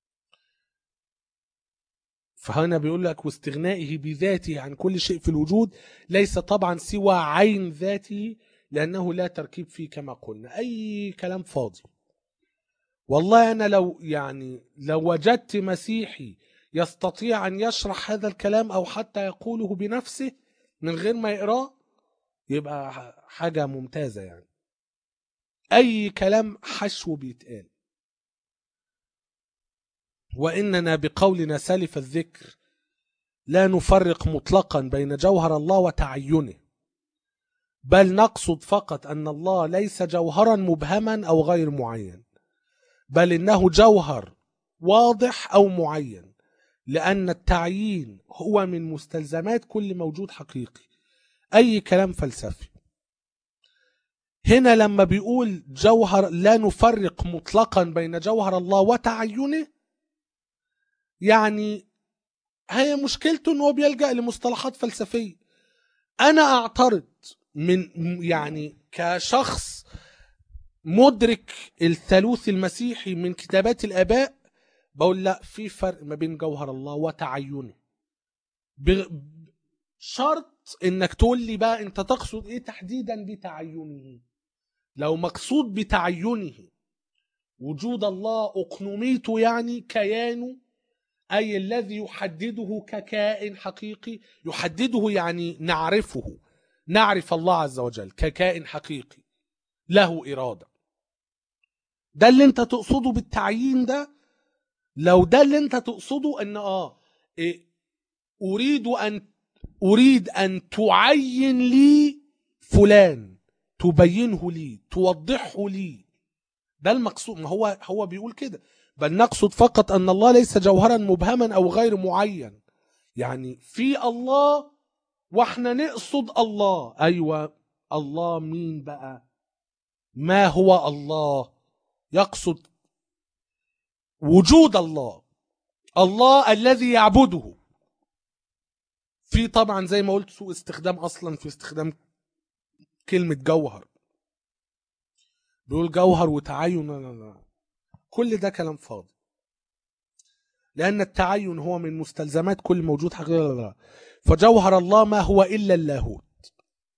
فهنا بيقول لك واستغنائه بذاته عن كل شيء في الوجود ليس طبعا سوى عين ذاته لانه لا تركيب فيه كما قلنا اي كلام فاضي والله انا لو يعني لو وجدت مسيحي يستطيع ان يشرح هذا الكلام او حتى يقوله بنفسه من غير ما يقراه يبقى ح- حاجه ممتازه يعني اي كلام حشو بيتقال واننا بقولنا سالف الذكر لا نفرق مطلقا بين جوهر الله وتعينه بل نقصد فقط ان الله ليس جوهرا مبهما او غير معين بل انه جوهر واضح او معين لان التعيين هو من مستلزمات كل موجود حقيقي اي كلام فلسفي هنا لما بيقول جوهر لا نفرق مطلقا بين جوهر الله وتعينه يعني هي مشكلته ان هو بيلجأ لمصطلحات فلسفية انا اعترض من يعني كشخص مدرك الثالوث المسيحي من كتابات الاباء بقول لا في فرق ما بين جوهر الله وتعينه بغ- شرط انك تقول لي بقى انت تقصد ايه تحديدا بتعينه لو مقصود بتعينه وجود الله اقنوميته يعني كيانه اي الذي يحدده ككائن حقيقي يحدده يعني نعرفه نعرف الله عز وجل ككائن حقيقي له اراده ده اللي انت تقصده بالتعيين ده لو ده اللي انت تقصده ان اه إيه اريد ان اريد ان تعين لي فلان تبينه لي توضحه لي ده المقصود ما هو هو بيقول كده بل نقصد فقط ان الله ليس جوهرا مبهما او غير معين يعني في الله واحنا نقصد الله ايوه الله مين بقى ما هو الله يقصد وجود الله الله الذي يعبده في طبعا زي ما قلت سوء استخدام اصلا في استخدام كلمة جوهر بيقول جوهر وتعين لا لا لا. كل ده كلام فاضي لأن التعين هو من مستلزمات كل موجود حقيقي لا لا لا. فجوهر الله ما هو إلا اللاهوت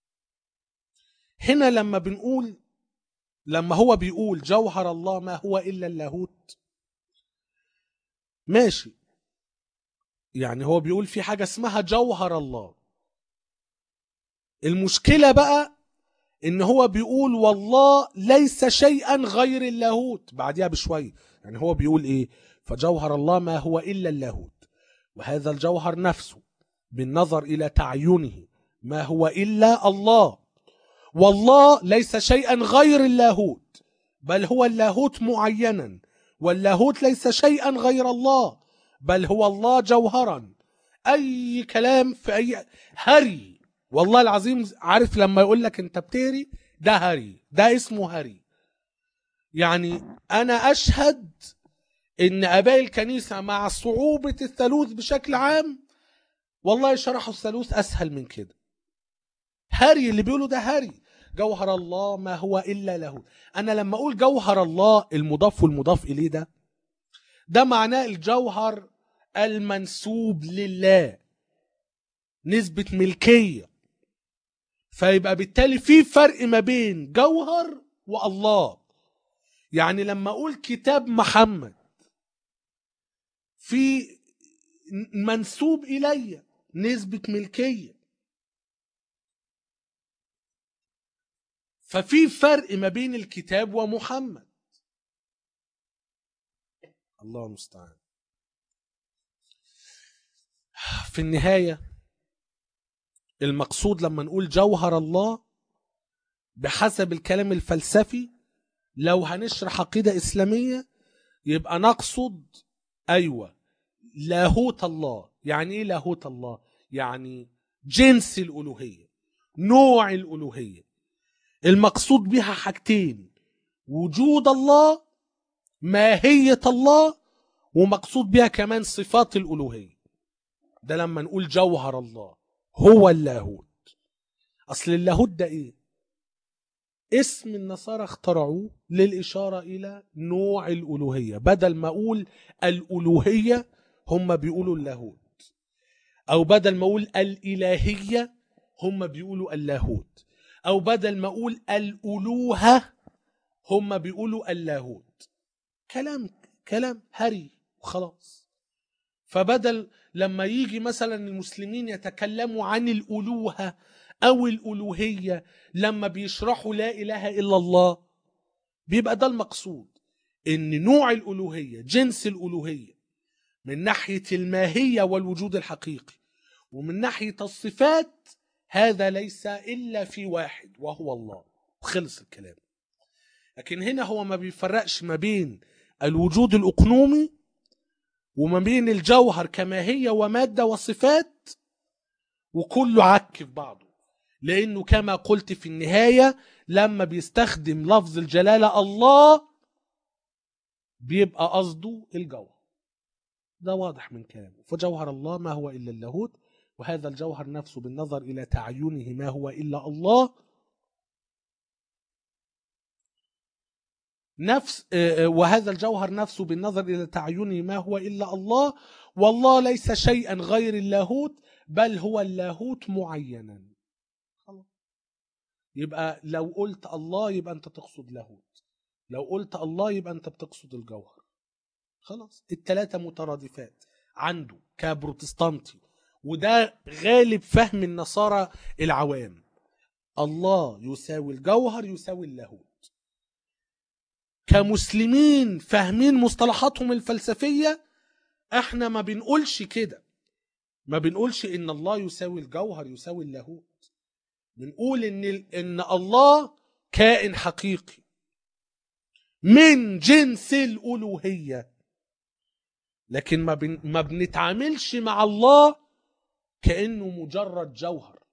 هنا لما بنقول لما هو بيقول جوهر الله ما هو إلا اللاهوت ماشي يعني هو بيقول في حاجة اسمها جوهر الله المشكلة بقى ان هو بيقول والله ليس شيئا غير اللاهوت بعدها بشوية يعني هو بيقول ايه فجوهر الله ما هو الا اللاهوت وهذا الجوهر نفسه بالنظر الى تعينه ما هو الا الله والله ليس شيئا غير اللاهوت بل هو اللاهوت معينا واللاهوت ليس شيئا غير الله بل هو الله جوهرا اي كلام في اي هري والله العظيم عارف لما يقول لك انت بتهري ده هري ده اسمه هري يعني انا اشهد ان اباء الكنيسه مع صعوبه الثالوث بشكل عام والله شرحوا الثالوث اسهل من كده هري اللي بيقولوا ده هري جوهر الله ما هو الا له انا لما اقول جوهر الله المضاف والمضاف اليه ده ده معناه الجوهر المنسوب لله نسبة ملكية فيبقى بالتالي في فرق ما بين جوهر والله يعني لما اقول كتاب محمد في منسوب الي نسبة ملكية ففي فرق ما بين الكتاب ومحمد الله المستعان في النهاية المقصود لما نقول جوهر الله بحسب الكلام الفلسفي لو هنشرح عقيدة إسلامية يبقى نقصد أيوة لاهوت الله يعني إيه لاهوت الله يعني جنس الألوهية نوع الألوهية المقصود بها حاجتين وجود الله ماهية الله ومقصود بها كمان صفات الألوهية ده لما نقول جوهر الله هو اللاهوت اصل اللاهوت ده ايه اسم النصارى اخترعوه للإشارة إلى نوع الألوهية بدل ما أقول الألوهية هم بيقولوا اللاهوت أو بدل ما أقول الإلهية هم بيقولوا اللاهوت أو بدل ما أقول الألوهة هم بيقولوا اللاهوت كلام كلام هري وخلاص فبدل لما يجي مثلا المسلمين يتكلموا عن الألوهة أو الألوهية لما بيشرحوا لا إله إلا الله بيبقى ده المقصود إن نوع الألوهية جنس الألوهية من ناحية الماهية والوجود الحقيقي ومن ناحية الصفات هذا ليس إلا في واحد وهو الله وخلص الكلام لكن هنا هو ما بيفرقش ما بين الوجود الأقنومي وما بين الجوهر كماهية ومادة وصفات وكله عك في بعضه لأنه كما قلت في النهاية لما بيستخدم لفظ الجلالة الله بيبقى قصده الجوهر ده واضح من كلامه فجوهر الله ما هو إلا اللاهوت وهذا الجوهر نفسه بالنظر إلى تعينه ما هو إلا الله نفس وهذا الجوهر نفسه بالنظر إلى تعينه ما هو إلا الله والله ليس شيئا غير اللاهوت بل هو اللاهوت معينا يبقى لو قلت الله يبقى أنت تقصد لاهوت لو قلت الله يبقى أنت بتقصد الجوهر خلاص التلاتة مترادفات عنده كبروتستانتي وده غالب فهم النصارى العوام الله يساوي الجوهر يساوي اللاهوت كمسلمين فاهمين مصطلحاتهم الفلسفية احنا ما بنقولش كده ما بنقولش ان الله يساوي الجوهر يساوي اللاهوت بنقول ان ان الله كائن حقيقي من جنس الالوهيه لكن ما بن ما بنتعاملش مع الله كانه مجرد جوهر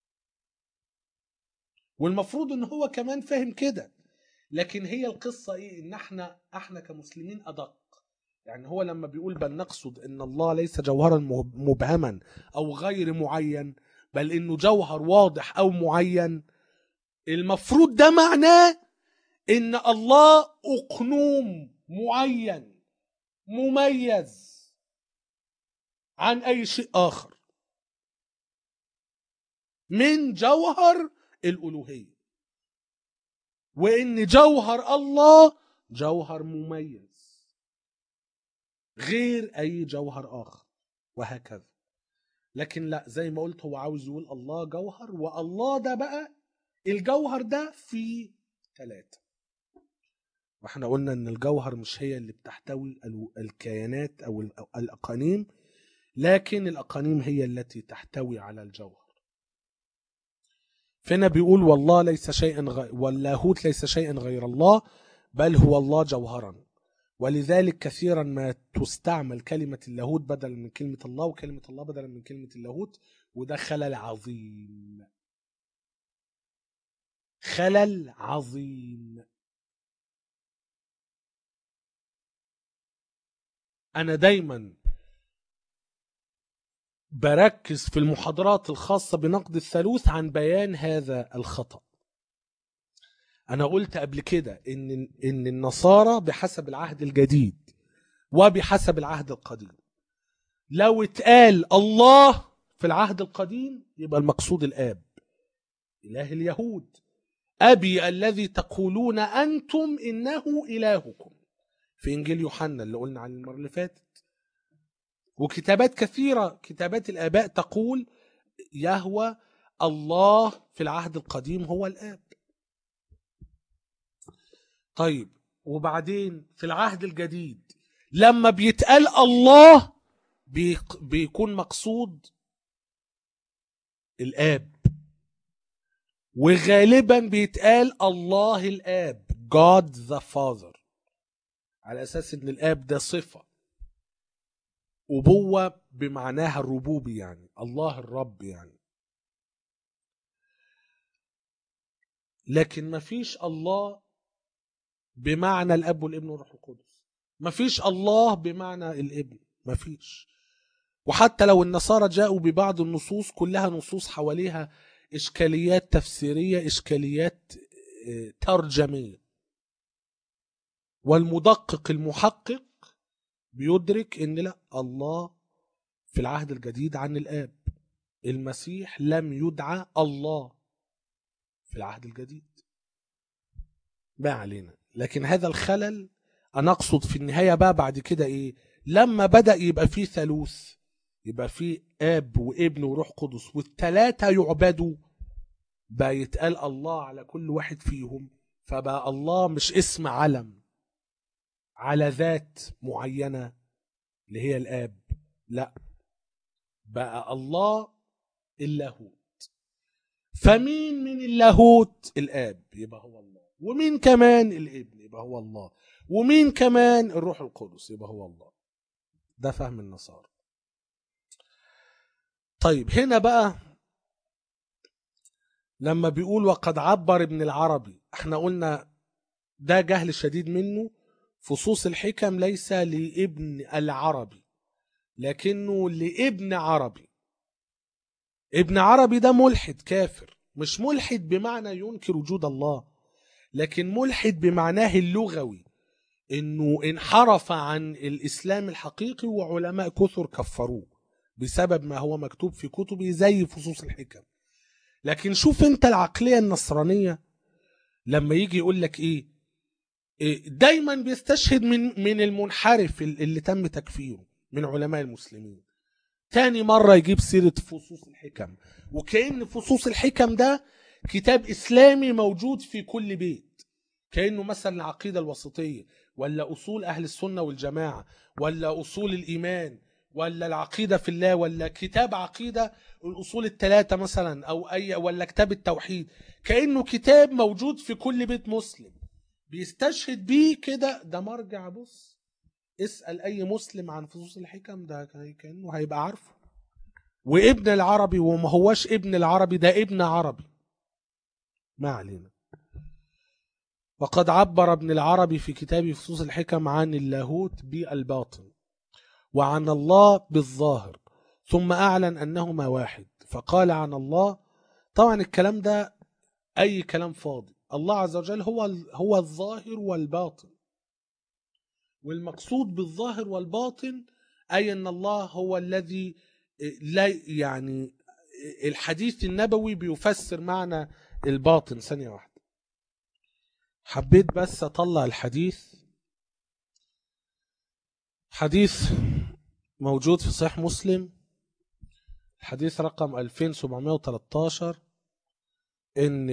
والمفروض ان هو كمان فاهم كده لكن هي القصه ايه ان احنا احنا كمسلمين ادق يعني هو لما بيقول بل نقصد ان الله ليس جوهرا مبهما او غير معين بل انه جوهر واضح او معين المفروض ده معناه ان الله اقنوم معين مميز عن اي شيء اخر من جوهر الالوهيه وان جوهر الله جوهر مميز غير اي جوهر اخر وهكذا لكن لا زي ما قلت هو عاوز يقول الله جوهر والله ده بقى الجوهر ده في ثلاثة واحنا قلنا ان الجوهر مش هي اللي بتحتوي الكيانات او الاقانيم لكن الاقانيم هي التي تحتوي على الجوهر فهنا بيقول والله ليس شيئا غير واللاهوت ليس شيئا غير الله بل هو الله جوهرا ولذلك كثيرا ما تستعمل كلمة اللاهوت بدلا من كلمة الله وكلمة الله بدلا من كلمة اللاهوت وده خلل عظيم خلل عظيم أنا دايما بركز في المحاضرات الخاصة بنقد الثالوث عن بيان هذا الخطأ أنا قلت قبل كده إن إن النصارى بحسب العهد الجديد وبحسب العهد القديم لو اتقال الله في العهد القديم يبقى المقصود الآب إله اليهود أبي الذي تقولون أنتم إنه إلهكم في إنجيل يوحنا اللي قلنا عن المرة اللي فاتت وكتابات كثيرة كتابات الآباء تقول يهوى الله في العهد القديم هو الآب طيب وبعدين في العهد الجديد لما بيتقال الله بيكون مقصود الآب وغالبا بيتقال الله الآب God the Father على أساس إن الآب ده صفة أبوة بمعناها الربوبي يعني الله الرب يعني لكن مفيش الله بمعنى الاب والابن والروح القدس مفيش الله بمعنى الابن مفيش وحتى لو النصارى جاءوا ببعض النصوص كلها نصوص حواليها إشكاليات تفسيرية إشكاليات آه، ترجمية والمدقق المحقق بيدرك ان لا الله في العهد الجديد عن الاب المسيح لم يدعى الله في العهد الجديد ما علينا لكن هذا الخلل انا اقصد في النهايه بقى بعد كده ايه لما بدا يبقى فيه ثالوث يبقى فيه اب وابن وروح قدس والثلاثه يعبدوا بقى يتقال الله على كل واحد فيهم فبقى الله مش اسم علم على ذات معينه اللي هي الاب لا بقى الله اللاهوت فمين من اللاهوت الاب يبقى هو الله ومين كمان الابن يبقى هو الله ومين كمان الروح القدس يبقى هو الله ده فهم النصارى طيب هنا بقى لما بيقول وقد عبر ابن العربي احنا قلنا ده جهل شديد منه فصوص الحكم ليس لابن العربي لكنه لابن عربي ابن عربي ده ملحد كافر مش ملحد بمعنى ينكر وجود الله لكن ملحد بمعناه اللغوي انه انحرف عن الاسلام الحقيقي وعلماء كثر كفروه بسبب ما هو مكتوب في كتبه زي فصوص الحكم لكن شوف انت العقليه النصرانيه لما يجي يقول لك ايه إيه، دايما بيستشهد من من المنحرف اللي تم تكفيره من علماء المسلمين تاني مرة يجيب سيرة فصوص الحكم وكأن فصوص الحكم ده كتاب إسلامي موجود في كل بيت كأنه مثلا العقيدة الوسطية ولا أصول أهل السنة والجماعة ولا أصول الإيمان ولا العقيدة في الله ولا كتاب عقيدة الأصول الثلاثة مثلا أو أي ولا كتاب التوحيد كأنه كتاب موجود في كل بيت مسلم بيستشهد بيه كده ده مرجع بص اسأل أي مسلم عن فصوص الحكم ده كأنه هيبقى عارفه وابن العربي وما هوش ابن العربي ده ابن عربي ما علينا وقد عبر ابن العربي في كتاب فصوص الحكم عن اللاهوت بالباطن وعن الله بالظاهر ثم أعلن أنهما واحد فقال عن الله طبعا الكلام ده أي كلام فاضي الله عز وجل هو هو الظاهر والباطن والمقصود بالظاهر والباطن أي أن الله هو الذي لا يعني الحديث النبوي بيفسر معنى الباطن ثانية واحدة حبيت بس أطلع الحديث حديث موجود في صحيح مسلم الحديث رقم 2713 ان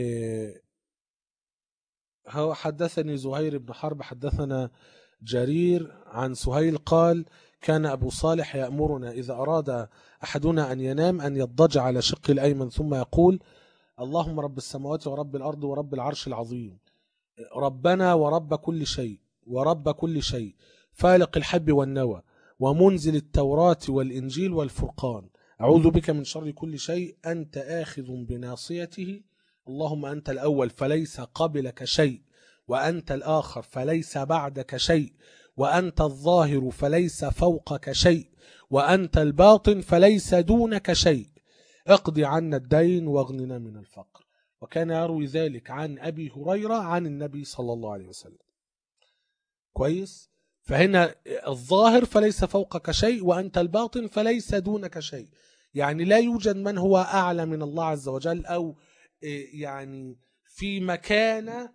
هو حدثني زهير بن حرب حدثنا جرير عن سهيل قال كان أبو صالح يأمرنا إذا أراد أحدنا أن ينام أن يضج على شق الأيمن ثم يقول اللهم رب السماوات ورب الأرض ورب العرش العظيم ربنا ورب كل شيء ورب كل شيء فالق الحب والنوى ومنزل التوراة والإنجيل والفرقان أعوذ بك من شر كل شيء أنت آخذ بناصيته اللهم أنت الأول فليس قبلك شيء وأنت الآخر فليس بعدك شيء وأنت الظاهر فليس فوقك شيء وأنت الباطن فليس دونك شيء اقضي عنا الدين واغننا من الفقر وكان يروي ذلك عن أبي هريرة عن النبي صلى الله عليه وسلم كويس فهنا الظاهر فليس فوقك شيء وأنت الباطن فليس دونك شيء يعني لا يوجد من هو أعلى من الله عز وجل أو يعني في مكانة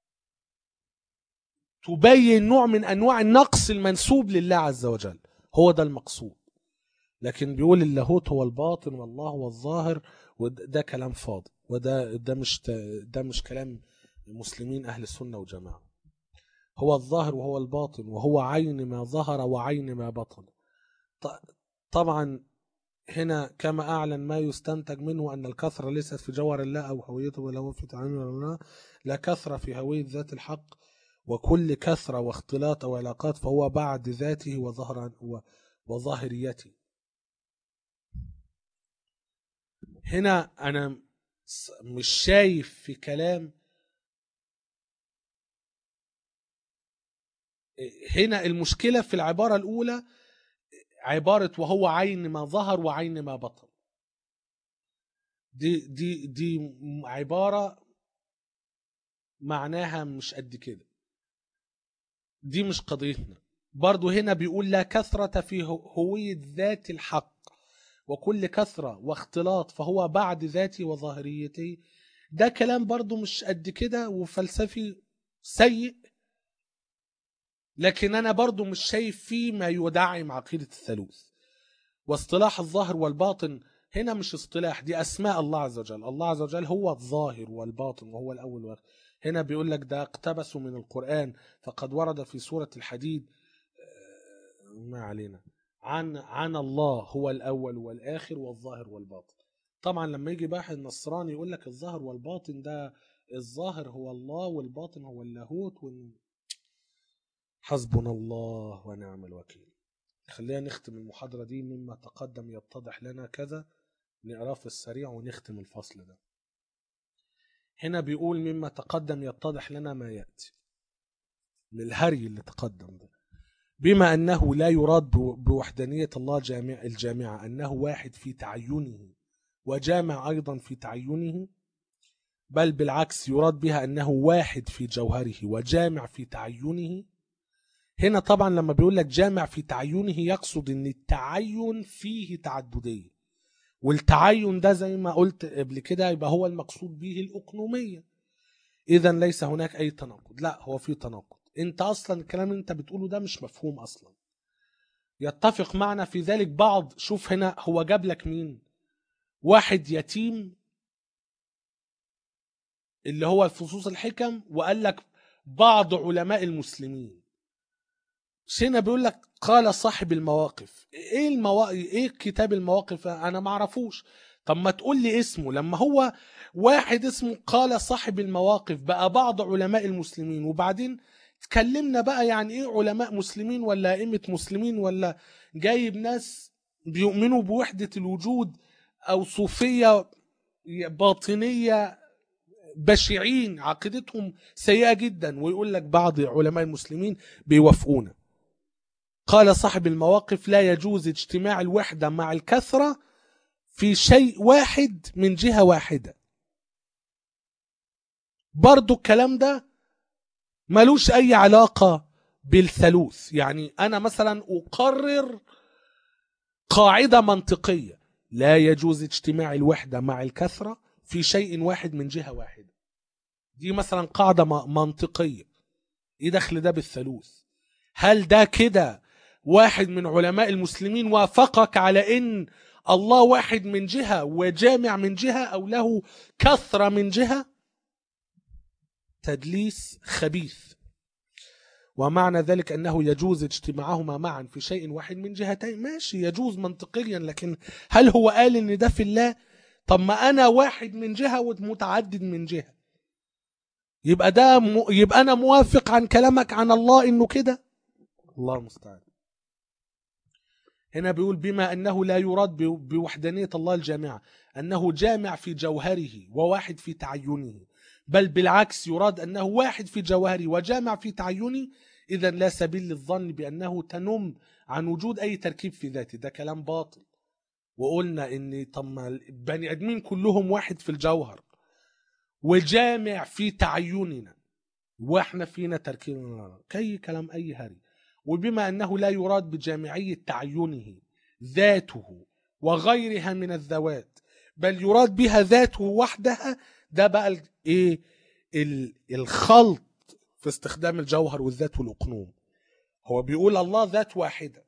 تبين نوع من أنواع النقص المنسوب لله عز وجل هو ده المقصود لكن بيقول اللاهوت هو الباطن والله هو الظاهر وده كلام فاضي وده ده مش ده مش كلام المسلمين أهل السنة والجماعة هو الظاهر وهو الباطن وهو عين ما ظهر وعين ما بطن طبعا هنا كما أعلن ما يستنتج منه أن الكثرة ليست في جوهر الله أو هويته ولا هو في تعامل الله لا كثرة في هوية ذات الحق وكل كثرة واختلاط أو علاقات فهو بعد ذاته وظهر وظاهريته هنا أنا مش شايف في كلام هنا المشكلة في العبارة الأولى عبارة وهو عين ما ظهر وعين ما بطن دي دي دي عبارة معناها مش قد كده دي مش قضيتنا برضو هنا بيقول لا كثرة في هوية ذات الحق وكل كثرة واختلاط فهو بعد ذاتي وظاهريتي ده كلام برضو مش قد كده وفلسفي سيء لكن أنا برضو مش شايف فيه ما يدعم عقيدة الثالوث واصطلاح الظاهر والباطن هنا مش اصطلاح دي أسماء الله عز وجل الله عز وجل هو الظاهر والباطن وهو الأول والآخر هنا بيقول لك ده اقتبسوا من القرآن فقد ورد في سورة الحديد ما علينا عن عن الله هو الأول والآخر والظاهر والباطن طبعا لما يجي باحث النصراني يقول لك الظاهر والباطن ده الظاهر هو الله والباطن هو اللاهوت وال... حسبنا الله ونعم الوكيل خلينا نختم المحاضرة دي مما تقدم يتضح لنا كذا نقراه في السريع ونختم الفصل ده هنا بيقول مما تقدم يتضح لنا ما يأتي من الهري اللي تقدم ده بما أنه لا يراد بوحدانية الله جامع الجامعة أنه واحد في تعينه وجامع أيضا في تعينه بل بالعكس يراد بها أنه واحد في جوهره وجامع في تعينه هنا طبعا لما بيقول لك جامع في تعينه يقصد ان التعين فيه تعددية والتعين ده زي ما قلت قبل كده يبقى هو المقصود به الأقنومية إذا ليس هناك أي تناقض لا هو في تناقض أنت أصلا الكلام اللي أنت بتقوله ده مش مفهوم أصلا يتفق معنا في ذلك بعض شوف هنا هو جاب لك مين واحد يتيم اللي هو فصوص الحكم وقال لك بعض علماء المسلمين هنا بيقول لك قال صاحب المواقف ايه المواقف ايه كتاب المواقف انا ما اعرفوش طب ما تقول لي اسمه لما هو واحد اسمه قال صاحب المواقف بقى بعض علماء المسلمين وبعدين اتكلمنا بقى يعني ايه علماء مسلمين ولا ائمه مسلمين ولا جايب ناس بيؤمنوا بوحده الوجود او صوفيه باطنيه بشعين عقيدتهم سيئه جدا ويقول لك بعض علماء المسلمين بيوافقونا قال صاحب المواقف لا يجوز اجتماع الوحدة مع الكثرة في شيء واحد من جهة واحدة برضو الكلام ده ملوش أي علاقة بالثالوث يعني أنا مثلا أقرر قاعدة منطقية لا يجوز اجتماع الوحدة مع الكثرة في شيء واحد من جهة واحدة دي مثلا قاعدة منطقية ايه دخل ده بالثالوث هل ده كده واحد من علماء المسلمين وافقك على ان الله واحد من جهة وجامع من جهة او له كثرة من جهة تدليس خبيث ومعنى ذلك انه يجوز اجتماعهما معا في شيء واحد من جهتين ماشي يجوز منطقيا لكن هل هو قال ان ده في الله طب ما انا واحد من جهة ومتعدد من جهة يبقى ده م... يبقى انا موافق عن كلامك عن الله انه كده الله المستعان هنا بيقول بما انه لا يراد بوحدانيه الله الجامعه انه جامع في جوهره وواحد في تعينه بل بالعكس يراد انه واحد في جوهره وجامع في تعينه اذا لا سبيل للظن بانه تنم عن وجود اي تركيب في ذاته ده كلام باطل وقلنا ان طب البني ادمين كلهم واحد في الجوهر وجامع في تعيننا واحنا فينا تركيبنا كي كلام اي هري وبما انه لا يراد بجامعية تعينه ذاته وغيرها من الذوات بل يراد بها ذاته وحدها ده بقى ايه الخلط في استخدام الجوهر والذات والاقنوم هو بيقول الله ذات واحدة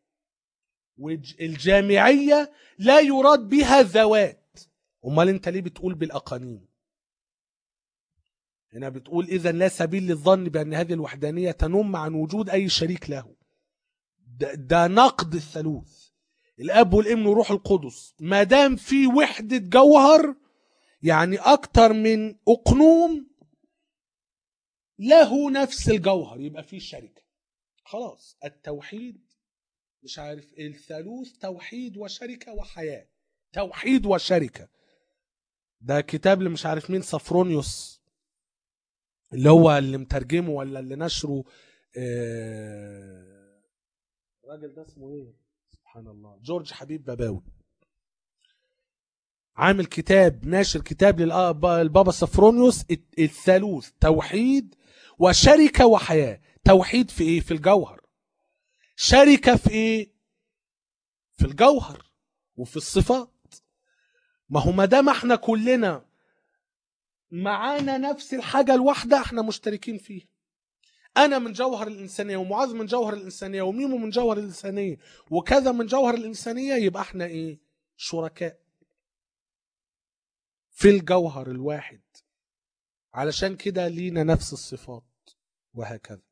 والجامعية لا يراد بها ذوات امال انت ليه بتقول بالاقانيم هنا بتقول اذا لا سبيل للظن بان هذه الوحدانية تنم عن وجود اي شريك له ده, ده نقد الثالوث الاب والابن وروح القدس ما دام في وحده جوهر يعني اكتر من اقنوم له نفس الجوهر يبقى في شركه خلاص التوحيد مش عارف الثالوث توحيد وشركه وحياه توحيد وشركه ده كتاب اللي مش عارف مين صفرونيوس اللي هو اللي مترجمه ولا اللي نشره آه الراجل ده اسمه ايه سبحان الله جورج حبيب باباوي عامل كتاب ناشر كتاب للبابا سفرونيوس الثالوث توحيد وشركة وحياة توحيد في ايه في الجوهر شركة في ايه في الجوهر وفي الصفات ما هو ما دام احنا كلنا معانا نفس الحاجة الواحدة احنا مشتركين فيها انا من جوهر الانسانيه ومعاذ من جوهر الانسانيه وميمو من جوهر الانسانيه وكذا من جوهر الانسانيه يبقى احنا ايه شركاء في الجوهر الواحد علشان كده لينا نفس الصفات وهكذا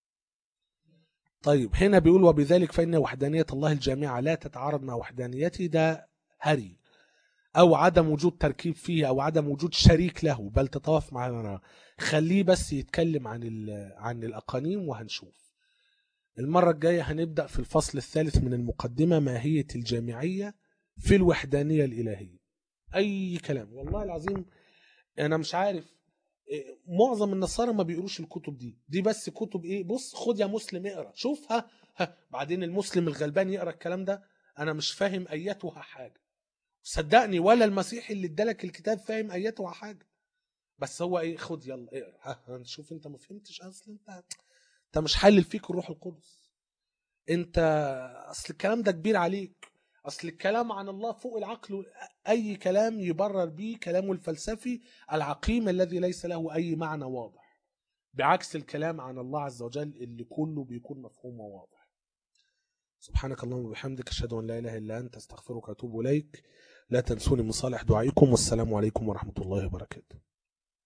طيب هنا بيقول وبذلك فإن وحدانية الله الجامعة لا تتعارض مع وحدانيته ده هري أو عدم وجود تركيب فيه أو عدم وجود شريك له بل تتوافق معنا خليه بس يتكلم عن عن الأقانيم وهنشوف المرة الجاية هنبدأ في الفصل الثالث من المقدمة ماهية الجامعية في الوحدانية الإلهية أي كلام والله العظيم أنا مش عارف معظم النصارى ما بيقروش الكتب دي دي بس كتب ايه بص خد يا مسلم اقرا شوفها ها بعدين المسلم الغلبان يقرا الكلام ده انا مش فاهم ايتها حاجه صدقني ولا المسيحي اللي ادالك الكتاب فاهم ايتها حاجه بس هو ايه خد يلا اقرا ها شوف انت ما فهمتش اصل انت انت مش حلل فيك الروح القدس انت اصل الكلام ده كبير عليك اصل الكلام عن الله فوق العقل اي كلام يبرر به كلامه الفلسفي العقيم الذي ليس له اي معنى واضح بعكس الكلام عن الله عز وجل اللي كله بيكون مفهوم وواضح سبحانك اللهم وبحمدك اشهد ان لا اله الا انت استغفرك واتوب اليك لا تنسوني من صالح دعائكم والسلام عليكم ورحمه الله وبركاته